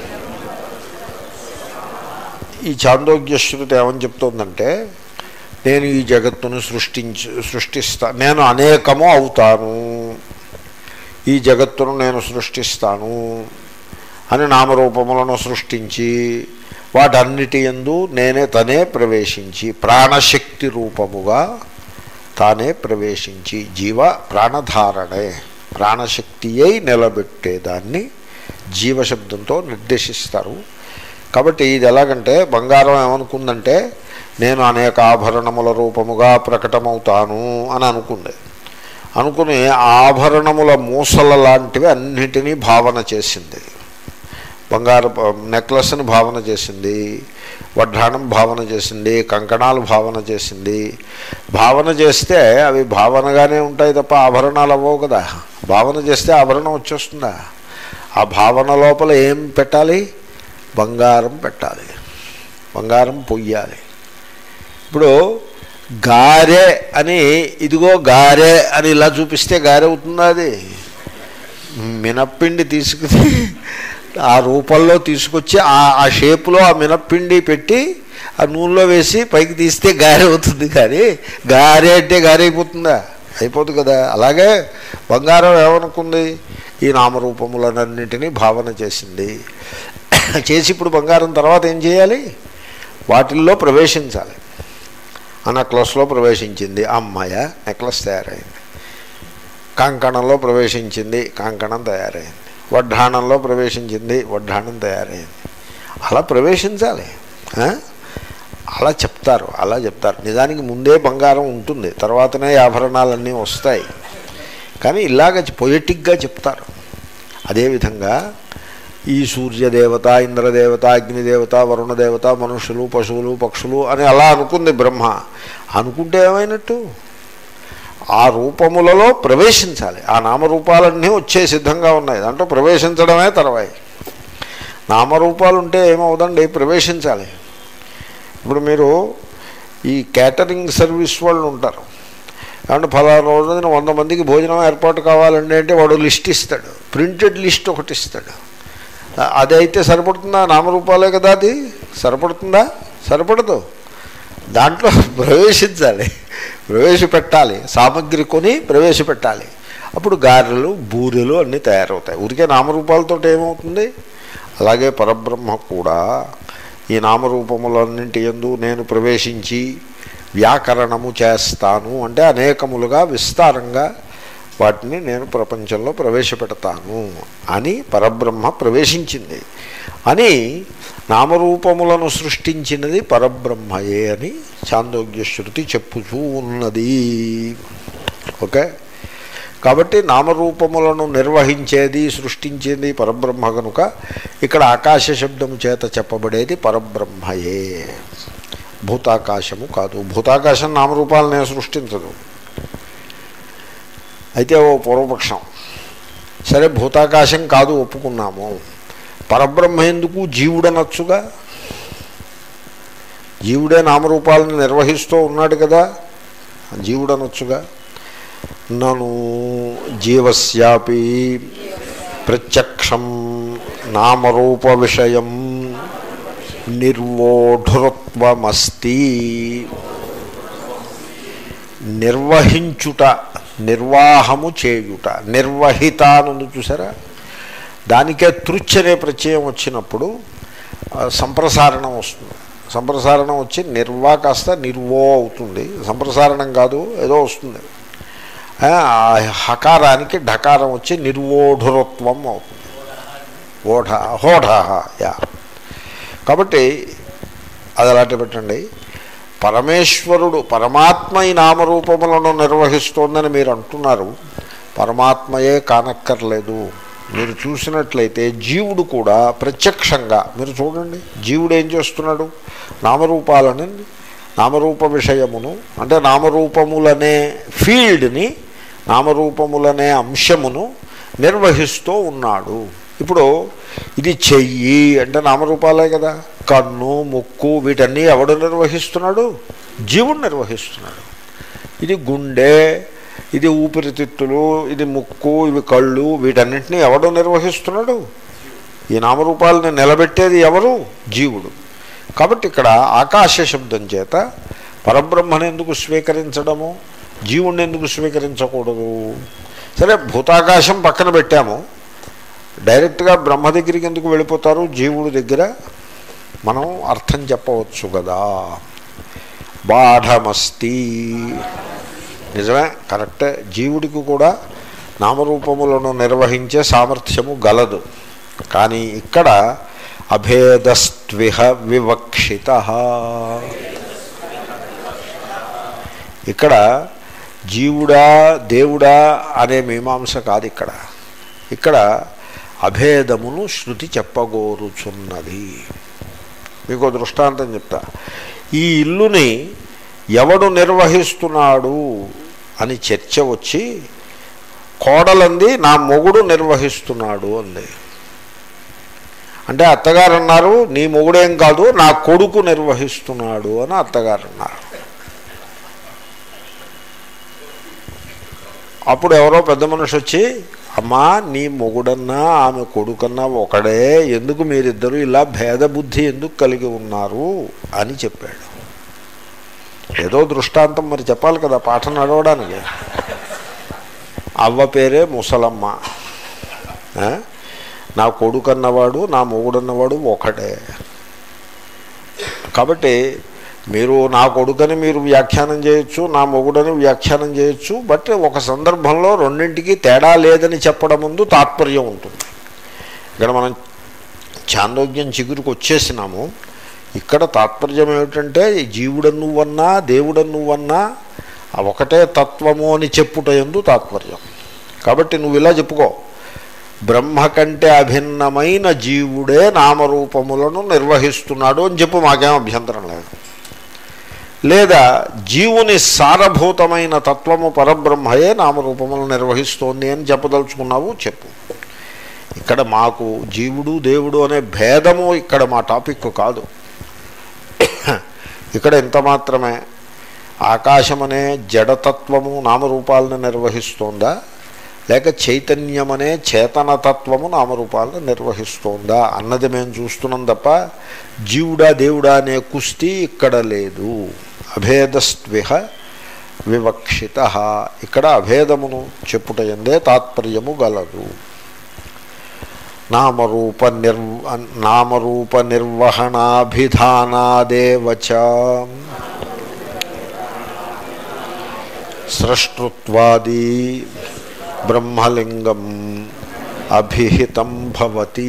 ఈ చాందోగ్య శృతి ఏమని చెప్తోందంటే నేను ఈ జగత్తును సృష్టించి సృష్టిస్తా నేను అనేకము అవుతాను ఈ జగత్తును నేను సృష్టిస్తాను అని నామరూపములను సృష్టించి వాటన్నిటి ఎందు నేనే తనే ప్రవేశించి ప్రాణశక్తి రూపముగా తానే ప్రవేశించి జీవ ప్రాణధారణే ప్రాణశక్తి అయి నిలబెట్టేదాన్ని జీవశబ్దంతో నిర్దేశిస్తారు కాబట్టి ఇది ఎలాగంటే బంగారం ఏమనుకుందంటే నేను అనేక ఆభరణముల రూపముగా ప్రకటమవుతాను అని అనుకుంది అనుకుని ఆభరణముల మూసల లాంటివి అన్నిటినీ భావన చేసింది బంగారు నెక్లెస్ని భావన చేసింది వడ్డాణం భావన చేసింది కంకణాలు భావన చేసింది భావన చేస్తే అవి భావనగానే ఉంటాయి తప్ప ఆభరణాలు అవ్వవు కదా భావన చేస్తే ఆభరణం వచ్చేస్తుందా ఆ భావన లోపల ఏం పెట్టాలి బంగారం పెట్టాలి బంగారం పొయ్యాలి ఇప్పుడు గారె అని ఇదిగో గారె అని ఇలా చూపిస్తే గారె అవుతుందా అది మినప్పిండి తీసుకుని ఆ రూపంలో తీసుకొచ్చి ఆ ఆ షేప్లో ఆ మినప్పిండి పెట్టి ఆ నూనెలో వేసి పైకి తీస్తే గారె అవుతుంది కానీ గారె అంటే గారె అయిపోతుందా అయిపోతుంది కదా అలాగే బంగారం ఏమనుకుంది ఈ నామరూపములన్నింటినీ భావన చేసింది చేసి ఇప్పుడు బంగారం తర్వాత ఏం చేయాలి వాటిల్లో ప్రవేశించాలి ఆ నెక్లెస్లో ప్రవేశించింది అమ్మాయ నెక్లెస్ తయారైంది కంకణంలో ప్రవేశించింది కంకణం తయారైంది వడ్డాణంలో ప్రవేశించింది వడ్డాణం తయారైంది అలా ప్రవేశించాలి ఆ? అలా చెప్తారు అలా చెప్తారు నిజానికి ముందే బంగారం ఉంటుంది తర్వాతనే ఈ ఆభరణాలన్నీ వస్తాయి కానీ ఇలాగ పొయటిక్గా చెప్తారు అదేవిధంగా ఈ సూర్యదేవత ఇంద్రదేవత అగ్నిదేవత వరుణదేవత మనుషులు పశువులు పక్షులు అని అలా అనుకుంది బ్రహ్మ అనుకుంటే ఏమైనట్టు ఆ రూపములలో ప్రవేశించాలి ఆ నామరూపాలన్నీ వచ్చే సిద్ధంగా ఉన్నాయి దాంట్లో ప్రవేశించడమే తర్వాయి నామరూపాలు ఉంటే ఏమవుదండి ప్రవేశించాలి ఇప్పుడు మీరు ఈ క్యాటరింగ్ సర్వీస్ వాళ్ళు ఉంటారు కాబట్టి ఫలానా రోజున వంద మందికి భోజనం ఏర్పాటు కావాలండి అంటే వాడు లిస్ట్ ఇస్తాడు ప్రింటెడ్ లిస్ట్ ఒకటి ఇస్తాడు అది అయితే సరిపడుతుందా నామరూపాలే కదా అది సరిపడుతుందా సరిపడదు దాంట్లో ప్రవేశించాలి ప్రవేశపెట్టాలి సామగ్రి కొని ప్రవేశపెట్టాలి అప్పుడు గారెలు బూరెలు అన్నీ తయారవుతాయి ఊరికే నామరూపాలతో ఏమవుతుంది అలాగే పరబ్రహ్మ కూడా ఈ నామరూపములన్నింటి ఎందు నేను ప్రవేశించి వ్యాకరణము చేస్తాను అంటే అనేకములుగా విస్తారంగా వాటిని నేను ప్రపంచంలో ప్రవేశపెడతాను అని పరబ్రహ్మ ప్రవేశించింది అని నామరూపములను సృష్టించినది పరబ్రహ్మయే అని చాందోగ్య శృతి చెప్పుచూ ఉన్నది ఓకే కాబట్టి నామరూపములను నిర్వహించేది సృష్టించేది పరబ్రహ్మ కనుక ఇక్కడ ఆకాశ శబ్దము చేత చెప్పబడేది పరబ్రహ్మయే భూతాకాశము కాదు భూతాకాశం నామరూపాలనే సృష్టించదు అయితే ఓ పూర్వపక్షం సరే భూతాకాశం కాదు ఒప్పుకున్నాము పరబ్రహ్మ ఎందుకు జీవుడనొచ్చుగా జీవుడే నామరూపాలను నిర్వహిస్తూ ఉన్నాడు కదా జీవుడనొచ్చుగా నను జీవస్యాపి ప్రత్యక్షం నామరూప విషయం నిర్వోఢురత్వమస్తి నిర్వహించుట నిర్వాహము చేయుట నిర్వహిత నుండి చూసారా దానికే తృచ్ అనే ప్రత్యయం వచ్చినప్పుడు ఆ, సంప్రసారణం వస్తుంది సంప్రసారణం వచ్చి నిర్వా కాస్త నిర్వో అవుతుంది సంప్రసారణం కాదు ఏదో వస్తుంది ఆ హకారానికి ఢకారం వచ్చి నిర్వోఢురత్వం అవుతుంది ఓఢ హోఢ యా కాబట్టి అది అలాంటి పెట్టండి పరమేశ్వరుడు పరమాత్మ ఈ నామరూపములను నిర్వహిస్తోందని మీరు అంటున్నారు పరమాత్మయే కానక్కర్లేదు మీరు చూసినట్లయితే జీవుడు కూడా ప్రత్యక్షంగా మీరు చూడండి జీవుడు ఏం చేస్తున్నాడు నామరూపాలని నామరూప విషయమును అంటే నామరూపములనే ఫీల్డ్ని నామరూపములనే అంశమును నిర్వహిస్తూ ఉన్నాడు ఇప్పుడు ఇది చెయ్యి అంటే నామరూపాలే కదా కన్ను ముక్కు వీటన్నీ ఎవడు నిర్వహిస్తున్నాడు జీవుడు నిర్వహిస్తున్నాడు ఇది గుండె ఇది ఊపిరితిత్తులు ఇది ముక్కు ఇవి కళ్ళు వీటన్నింటినీ ఎవడు నిర్వహిస్తున్నాడు ఈ నామరూపాలని నిలబెట్టేది ఎవరు జీవుడు కాబట్టి ఇక్కడ ఆకాశ శబ్దం చేత పరబ్రహ్మను ఎందుకు స్వీకరించడము జీవుణ్ణి ఎందుకు స్వీకరించకూడదు సరే భూతాకాశం పక్కన పెట్టాము డైరెక్ట్గా బ్రహ్మ దగ్గరికి ఎందుకు వెళ్ళిపోతారు జీవుడి దగ్గర మనం అర్థం చెప్పవచ్చు కదా బాఢమస్తి నిజమే కరెక్టే జీవుడికి కూడా నామరూపములను నిర్వహించే సామర్థ్యము గలదు కానీ ఇక్కడ అభేదస్త్విహ వివక్షిత ఇక్కడ జీవుడా దేవుడా అనే మీమాంస కాదు ఇక్కడ ఇక్కడ అభేదమును శృతి చెప్పగోరుచున్నది మీకు ఓ దృష్టాంతం చెప్తా ఈ ఇల్లుని ఎవడు నిర్వహిస్తున్నాడు అని చర్చ వచ్చి కోడలంది నా మొగుడు నిర్వహిస్తున్నాడు అంది అంటే అత్తగారు అన్నారు నీ మొగుడేం కాదు నా కొడుకు నిర్వహిస్తున్నాడు అని అత్తగారు అన్నారు అప్పుడు ఎవరో పెద్ద మనిషి వచ్చి అమ్మా నీ మొగుడన్నా ఆమె కొడుకన్నా ఒకడే ఎందుకు మీరిద్దరూ ఇలా భేద బుద్ధి ఎందుకు కలిగి ఉన్నారు అని చెప్పాడు ఏదో దృష్టాంతం మరి చెప్పాలి కదా పాఠం నడవడానికి అవ్వ పేరే ముసలమ్మ ఆ? నా కొడుకన్నవాడు నా మొగుడన్నవాడు ఒకటే కాబట్టి మీరు నా కొడుకని మీరు వ్యాఖ్యానం చేయొచ్చు నా మొగుడని వ్యాఖ్యానం చేయొచ్చు బట్ ఒక సందర్భంలో రెండింటికి తేడా లేదని చెప్పడం ముందు తాత్పర్యం ఉంటుంది ఇక్కడ మనం చాందోగ్యం చిగురుకు వచ్చేసినాము ఇక్కడ తాత్పర్యం ఏమిటంటే జీవుడను నువ్వన్నా దేవుడను నువ్వన్నా ఆ ఒకటే తత్వము అని చెప్పుట ఎందు తాత్పర్యం కాబట్టి నువ్వు ఇలా చెప్పుకో బ్రహ్మ కంటే అభిన్నమైన జీవుడే నామరూపములను నిర్వహిస్తున్నాడు అని చెప్పు మాకేం అభ్యంతరం లేదు లేదా జీవుని సారభూతమైన తత్వము పరబ్రహ్మయే నామరూపములను నిర్వహిస్తోంది అని చెప్పదలుచుకున్నావు చెప్పు ఇక్కడ మాకు జీవుడు దేవుడు అనే భేదము ఇక్కడ మా టాపిక్ కాదు ఇక్కడ ఇంత మాత్రమే ఆకాశమనే జడతత్వము నామరూపాలను నిర్వహిస్తోందా లేక చైతన్యమనే చేతనతత్వము నామరూపాలను నిర్వహిస్తోందా అన్నది మేము చూస్తున్నాం తప్ప జీవుడా దేవుడా అనే కుస్తీ ఇక్కడ లేదు అభేదస్త్విహ వివక్షిత ఇక్కడ అభేదమును చెప్పుట ఎందే తాత్పర్యము గలదు నామరూప నిర్వ నామరూప నిర్వహణాభిధానాదేవచ సృష్టృత్వాది బ్రహ్మలింగం అభిహితం భవతి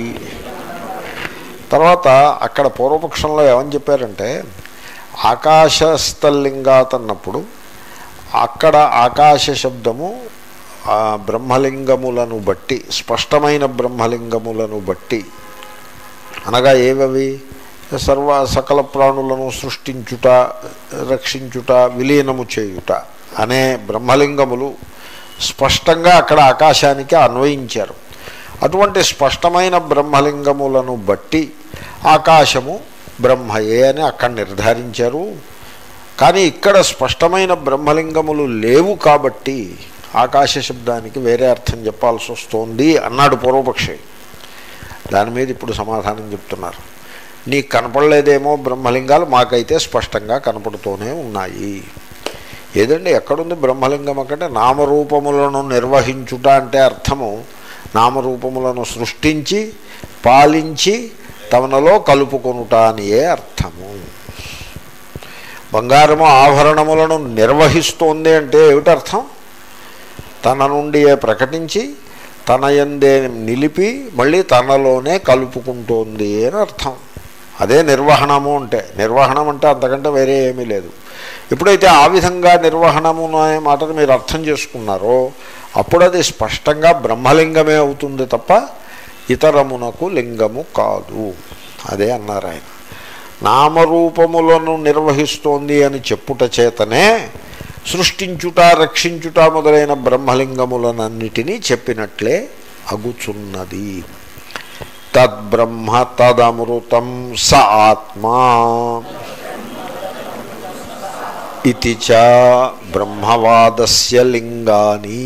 తర్వాత అక్కడ పూర్వపక్షంలో ఏమని చెప్పారంటే ఆకాశస్థలింగాత్ అన్నప్పుడు అక్కడ ఆకాశ శబ్దము ఆ బ్రహ్మలింగములను బట్టి స్పష్టమైన బ్రహ్మలింగములను బట్టి అనగా ఏవవి సర్వ సకల ప్రాణులను సృష్టించుట రక్షించుట విలీనము చేయుట అనే బ్రహ్మలింగములు స్పష్టంగా అక్కడ ఆకాశానికి అన్వయించారు అటువంటి స్పష్టమైన బ్రహ్మలింగములను బట్టి ఆకాశము బ్రహ్మయే అని అక్కడ నిర్ధారించారు కానీ ఇక్కడ స్పష్టమైన బ్రహ్మలింగములు లేవు కాబట్టి ఆకాశ శబ్దానికి వేరే అర్థం చెప్పాల్సి వస్తోంది అన్నాడు పూర్వపక్షి దాని మీద ఇప్పుడు సమాధానం చెప్తున్నారు నీకు కనపడలేదేమో బ్రహ్మలింగాలు మాకైతే స్పష్టంగా కనపడుతూనే ఉన్నాయి ఏదండి ఎక్కడుంది బ్రహ్మలింగం అంటే నామరూపములను నిర్వహించుట అంటే అర్థము నామరూపములను సృష్టించి పాలించి తమనలో కలుపుకొనుట అనియే అర్థము బంగారము ఆభరణములను నిర్వహిస్తోంది అంటే ఏమిటి అర్థం తన నుండియే ప్రకటించి తన ఎందే నిలిపి మళ్ళీ తనలోనే కలుపుకుంటోంది అని అర్థం అదే నిర్వహణము అంటే నిర్వహణం అంటే అంతకంటే వేరే ఏమీ లేదు ఎప్పుడైతే ఆ విధంగా నిర్వహణము అనే మాటను మీరు అర్థం చేసుకున్నారో అప్పుడు అది స్పష్టంగా బ్రహ్మలింగమే అవుతుంది తప్ప ఇతరమునకు లింగము కాదు అదే అన్నారు ఆయన నామరూపములను నిర్వహిస్తోంది అని చెప్పుట చేతనే సృష్టించుట రక్షించుట మొదలైన బ్రహ్మలింగములనన్నిటినీ చెప్పినట్లే అగుచున్నది తద్బ్రహ్మ తదమృతం స ఆత్మా ఇది చ బ్రహ్మవాదస్య లింగాని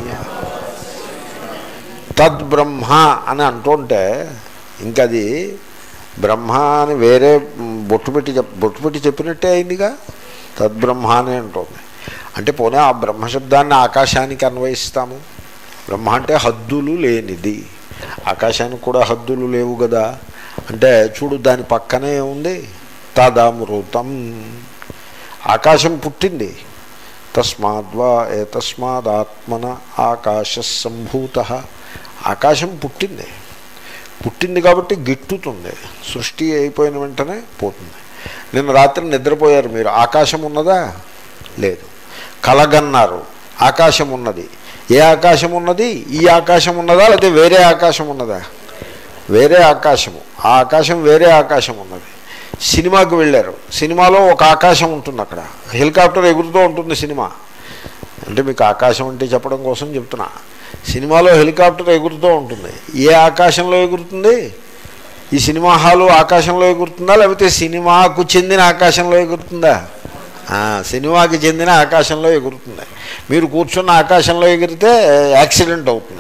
తద్బ్రహ్మ అని అంటుంటే ఇంకది బ్రహ్మ అని వేరే బొట్టు పెట్టి చెప్ బొట్టు పెట్టి చెప్పినట్టే అయిందిగా తద్బ్రహ్మ అని అంటుంది అంటే పోనీ ఆ బ్రహ్మశబ్దాన్ని ఆకాశానికి అన్వయిస్తాము బ్రహ్మ అంటే హద్దులు లేనిది ఆకాశానికి కూడా హద్దులు లేవు కదా అంటే చూడు దాని పక్కనే ఉంది తదమృతం ఆకాశం పుట్టింది తస్మాద్వా ఏ తస్మాదాత్మన ఆకాశ సంభూత ఆకాశం పుట్టింది పుట్టింది కాబట్టి గిట్టుతుంది సృష్టి అయిపోయిన వెంటనే పోతుంది నిన్న రాత్రి నిద్రపోయారు మీరు ఆకాశం ఉన్నదా లేదు కలగన్నారు ఆకాశం ఉన్నది ఏ ఆకాశం ఉన్నది ఈ ఆకాశం ఉన్నదా లేకపోతే వేరే ఆకాశం ఉన్నదా వేరే ఆకాశము ఆ ఆకాశం వేరే ఆకాశం ఉన్నది సినిమాకి వెళ్ళారు సినిమాలో ఒక ఆకాశం ఉంటుంది అక్కడ హెలికాప్టర్ ఎగురుతూ ఉంటుంది సినిమా అంటే మీకు ఆకాశం అంటే చెప్పడం కోసం చెప్తున్నా సినిమాలో హెలికాప్టర్ ఎగురుతూ ఉంటుంది ఏ ఆకాశంలో ఎగురుతుంది ఈ సినిమా హాలు ఆకాశంలో ఎగురుతుందా లేకపోతే సినిమాకు చెందిన ఆకాశంలో ఎగురుతుందా ఆ, సినిమాకి చెందిన ఆకాశంలో ఎగురుతుంది మీరు కూర్చున్న ఆకాశంలో ఎగిరితే యాక్సిడెంట్ అవుతుంది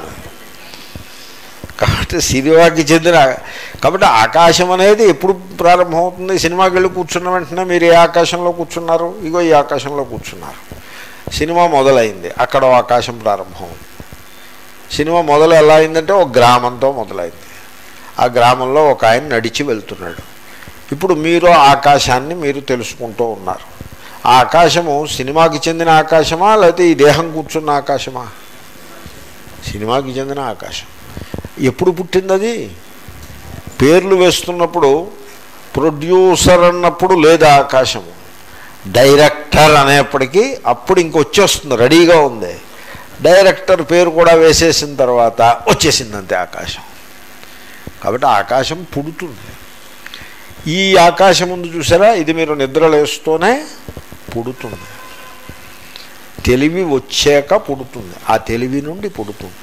కాబట్టి సినిమాకి చెందిన కాబట్టి ఆకాశం అనేది ఎప్పుడు ప్రారంభమవుతుంది సినిమాకి వెళ్ళి కూర్చున్న వెంటనే మీరు ఏ ఆకాశంలో కూర్చున్నారు ఇగో ఈ ఆకాశంలో కూర్చున్నారు సినిమా మొదలైంది అక్కడ ఓ ఆకాశం ప్రారంభం సినిమా మొదలు ఎలా అయిందంటే ఒక గ్రామంతో మొదలైంది ఆ గ్రామంలో ఒక ఆయన నడిచి వెళ్తున్నాడు ఇప్పుడు మీరు ఆ ఆకాశాన్ని మీరు తెలుసుకుంటూ ఉన్నారు ఆ ఆకాశము సినిమాకి చెందిన ఆకాశమా లేకపోతే ఈ దేహం కూర్చున్న ఆకాశమా సినిమాకి చెందిన ఆకాశం ఎప్పుడు పుట్టింది అది పేర్లు వేస్తున్నప్పుడు ప్రొడ్యూసర్ అన్నప్పుడు లేదు ఆ ఆకాశము డైరెక్టర్ అనేప్పటికీ అప్పుడు ఇంకొచ్చేస్తుంది రెడీగా ఉంది డైరెక్టర్ పేరు కూడా వేసేసిన తర్వాత వచ్చేసింది అంతే ఆకాశం కాబట్టి ఆకాశం పుడుతుంది ఈ ఆకాశం ఉంది చూసారా ఇది మీరు నిద్రలేస్తూనే పుడుతుంది తెలివి వచ్చాక పుడుతుంది ఆ తెలివి నుండి పుడుతుంది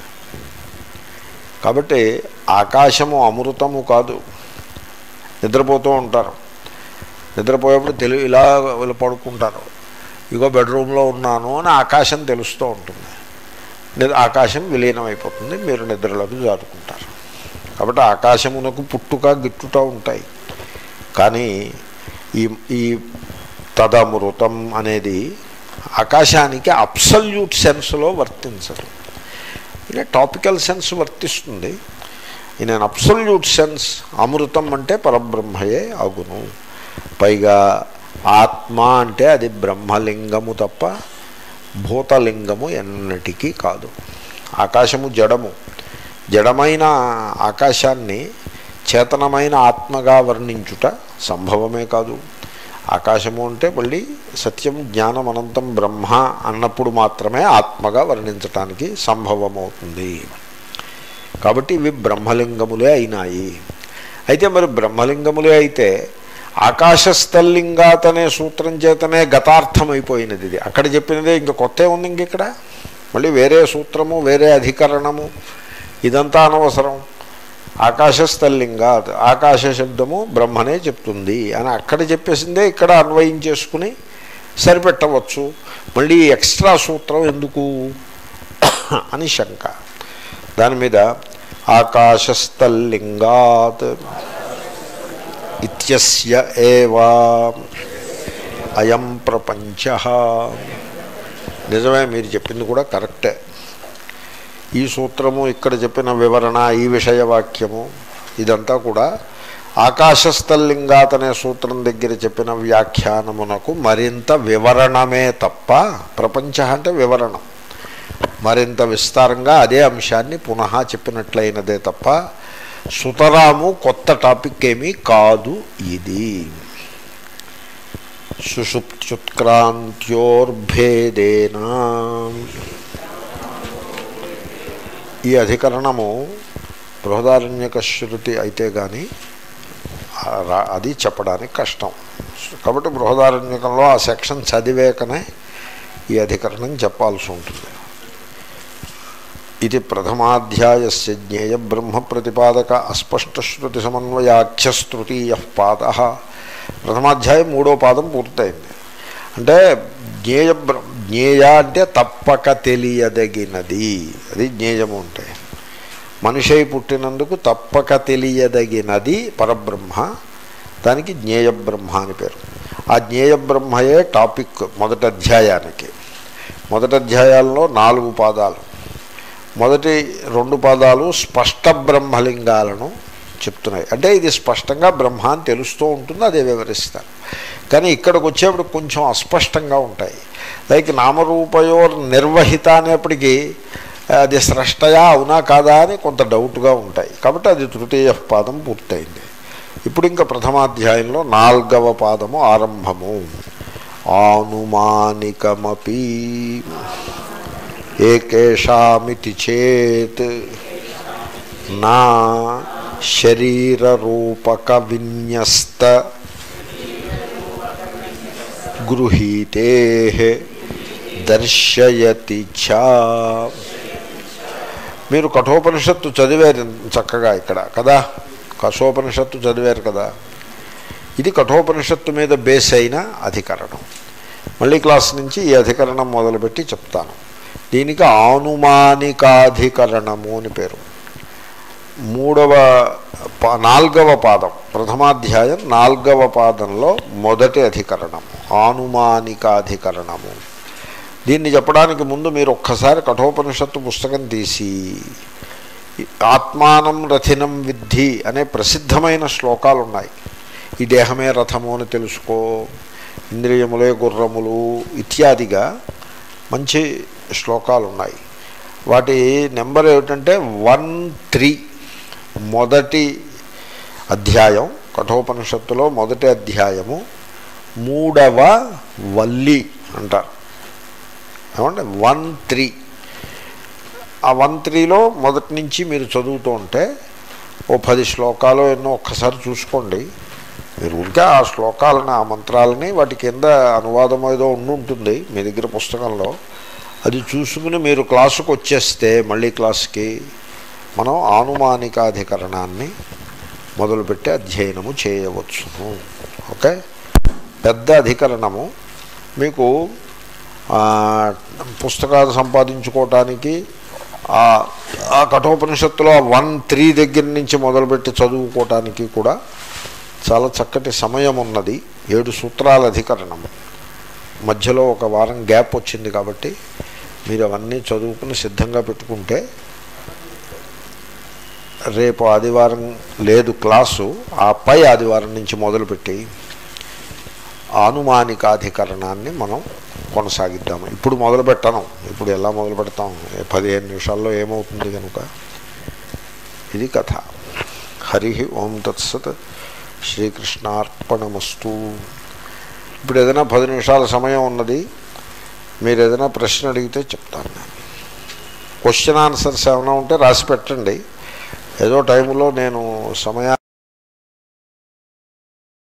కాబట్టి ఆకాశము అమృతము కాదు నిద్రపోతూ ఉంటారు నిద్రపోయేప్పుడు తెలివి ఇలా ఇలా పడుకుంటారు ఇగో బెడ్రూమ్లో ఉన్నాను అని ఆకాశం తెలుస్తూ ఉంటుంది నిద్ర ఆకాశం విలీనమైపోతుంది మీరు నిద్రలోకి జారుకుంటారు కాబట్టి ఆకాశమునకు పుట్టుక గిట్టుట ఉంటాయి కానీ ఈ ఈ తదమృతం అనేది ఆకాశానికి అబ్సల్యూట్ సెన్స్లో వర్తించదు ఇన్ టాపికల్ సెన్స్ వర్తిస్తుంది ఇన్ అన్ అబ్సల్యూట్ సెన్స్ అమృతం అంటే పరబ్రహ్మయే అగును పైగా ఆత్మ అంటే అది బ్రహ్మలింగము తప్ప భూతలింగము ఎన్నటికీ కాదు ఆకాశము జడము జడమైన ఆకాశాన్ని చేతనమైన ఆత్మగా వర్ణించుట సంభవమే కాదు ఆకాశము అంటే మళ్ళీ సత్యం జ్ఞానం అనంతం బ్రహ్మ అన్నప్పుడు మాత్రమే ఆత్మగా వర్ణించటానికి సంభవమవుతుంది కాబట్టి ఇవి బ్రహ్మలింగములే అయినాయి అయితే మరి బ్రహ్మలింగములే అయితే ఆకాశస్థల్లింగాత్ అనే సూత్రం చేతనే గతార్థమైపోయినది ఇది అక్కడ చెప్పినదే ఇంక కొత్త ఉంది ఇంక ఇక్కడ మళ్ళీ వేరే సూత్రము వేరే అధికరణము ఇదంతా అనవసరం ఆకాశస్థల్లింగా ఆకాశ శబ్దము బ్రహ్మనే చెప్తుంది అని అక్కడ చెప్పేసిందే ఇక్కడ అన్వయం చేసుకుని సరిపెట్టవచ్చు మళ్ళీ ఎక్స్ట్రా సూత్రం ఎందుకు అని శంక దాని మీద ఆకాశస్థల్లింగాత్ ఇత్యస్య ఏవా అయం ప్రపంచ నిజమే మీరు చెప్పింది కూడా కరెక్టే ఈ సూత్రము ఇక్కడ చెప్పిన వివరణ ఈ విషయవాక్యము ఇదంతా కూడా ఆకాశస్థల్లింగాత్ అనే సూత్రం దగ్గర చెప్పిన వ్యాఖ్యానమునకు మరింత వివరణమే తప్ప ప్రపంచ అంటే వివరణం మరింత విస్తారంగా అదే అంశాన్ని పునః చెప్పినట్లయినదే తప్ప సుతరాము కొత్త టాపిక్ ఏమీ కాదు ఇది సుషుప్త్యుత్క్రాంత్యోర్భేదేనా ఈ అధికరణము బృహదారణ్యక శృతి అయితే కానీ అది చెప్పడానికి కష్టం కాబట్టి బృహదారణ్యకంలో ఆ సెక్షన్ చదివేకనే ఈ అధికరణం చెప్పాల్సి ఉంటుంది ఇది ప్రథమాధ్యాయస్య జ్ఞేయ బ్రహ్మ ప్రతిపాదక అస్పష్టశ్రుతి సమన్వయాఖ్యస్తృతీయ పాద ప్రథమాధ్యాయం మూడో పాదం పూర్తయింది అంటే జ్ఞేయ బ్ర జ్ఞేయ అంటే తప్పక తెలియదగినది అది జ్ఞేయము అంటే మనిషి అయి పుట్టినందుకు తప్పక తెలియదగినది పరబ్రహ్మ దానికి జ్ఞేయ బ్రహ్మ అని పేరు ఆ జ్ఞేయ బ్రహ్మయే టాపిక్ మొదటి అధ్యాయానికి మొదటి అధ్యాయాల్లో నాలుగు పాదాలు మొదటి రెండు పాదాలు స్పష్ట బ్రహ్మలింగాలను చెప్తున్నాయి అంటే ఇది స్పష్టంగా బ్రహ్మ అని తెలుస్తూ ఉంటుంది అదే వివరిస్తారు కానీ ఇక్కడికి వచ్చేప్పుడు కొంచెం అస్పష్టంగా ఉంటాయి లైక్ నామరూపయోర్ నిర్వహిత అనేప్పటికీ అది స్రష్టయా అవునా కాదా అని కొంత డౌట్గా ఉంటాయి కాబట్టి అది తృతీయ పాదం పూర్తయింది ఇప్పుడు ఇంకా ప్రథమాధ్యాయంలో నాల్గవ పాదము ఆరంభము ఆనుమానికమపి ఏకేషామితి చేత్ నా శరీరరూపక విన్యస్త గృహీతే దర్శయతి చ మీరు కఠోపనిషత్తు చదివారు చక్కగా ఇక్కడ కదా కఠోపనిషత్తు చదివారు కదా ఇది కఠోపనిషత్తు మీద బేస్ అయిన అధికరణం మళ్ళీ క్లాస్ నుంచి ఈ అధికరణం మొదలుపెట్టి చెప్తాను దీనికి ఆనుమానికాధికరణము అని పేరు మూడవ పా- నాల్గవ పాదం ప్రథమాధ్యాయం నాల్గవ పాదంలో మొదటి అధికరణము ఆనుమానికాధికరణము దీన్ని చెప్పడానికి ముందు మీరు ఒక్కసారి కఠోపనిషత్తు పుస్తకం తీసి ఆత్మానం రథినం విద్ధి అనే ప్రసిద్ధమైన శ్లోకాలు ఉన్నాయి ఈ దేహమే రథము అని తెలుసుకో ఇంద్రియములే గుర్రములు ఇత్యాదిగా మంచి శ్లోకాలు ఉన్నాయి వాటి నెంబర్ ఏమిటంటే వన్ త్రీ మొదటి అధ్యాయం కఠోపనిషత్తులో మొదటి అధ్యాయము మూడవ వల్లి అంటారు ఏమంటే వన్ త్రీ ఆ వన్ త్రీలో మొదటి నుంచి మీరు చదువుతూ ఉంటే ఓ పది శ్లోకాలు ఎన్నో ఒక్కసారి చూసుకోండి మీరు ఊరికే ఆ శ్లోకాలని ఆ మంత్రాలని వాటి కింద అనువాదం ఏదో ఉండి ఉంటుంది మీ దగ్గర పుస్తకంలో అది చూసుకుని మీరు క్లాసుకు వచ్చేస్తే మళ్ళీ క్లాస్కి మనం ఆనుమానికాధికరణాన్ని మొదలుపెట్టి అధ్యయనము చేయవచ్చును ఓకే పెద్ద అధికరణము మీకు ఆ, పుస్తకాలు సంపాదించుకోవటానికి ఆ ఆ కఠోపనిషత్తులో వన్ త్రీ దగ్గర నుంచి మొదలుపెట్టి చదువుకోవటానికి కూడా చాలా చక్కటి సమయం ఉన్నది ఏడు సూత్రాల అధికరణము మధ్యలో ఒక వారం గ్యాప్ వచ్చింది కాబట్టి మీరు అవన్నీ చదువుకుని సిద్ధంగా పెట్టుకుంటే రేపు ఆదివారం లేదు క్లాసు ఆ పై ఆదివారం నుంచి మొదలుపెట్టి ఆనుమానికాధికరణాన్ని మనం కొనసాగిద్దాము ఇప్పుడు మొదలు పెట్టను ఇప్పుడు ఎలా మొదలు పెడతాం ఏ పదిహేను నిమిషాల్లో ఏమవుతుంది కనుక ఇది కథ హరి ఓం తత్సత్ శ్రీకృష్ణార్పణమస్తు ఇప్పుడు ఏదైనా పది నిమిషాల సమయం ఉన్నది మీరు ఏదైనా ప్రశ్న అడిగితే చెప్తాను నేను క్వశ్చన్ ఆన్సర్స్ ఏమైనా ఉంటే రాసి పెట్టండి ఏదో టైంలో నేను సమయా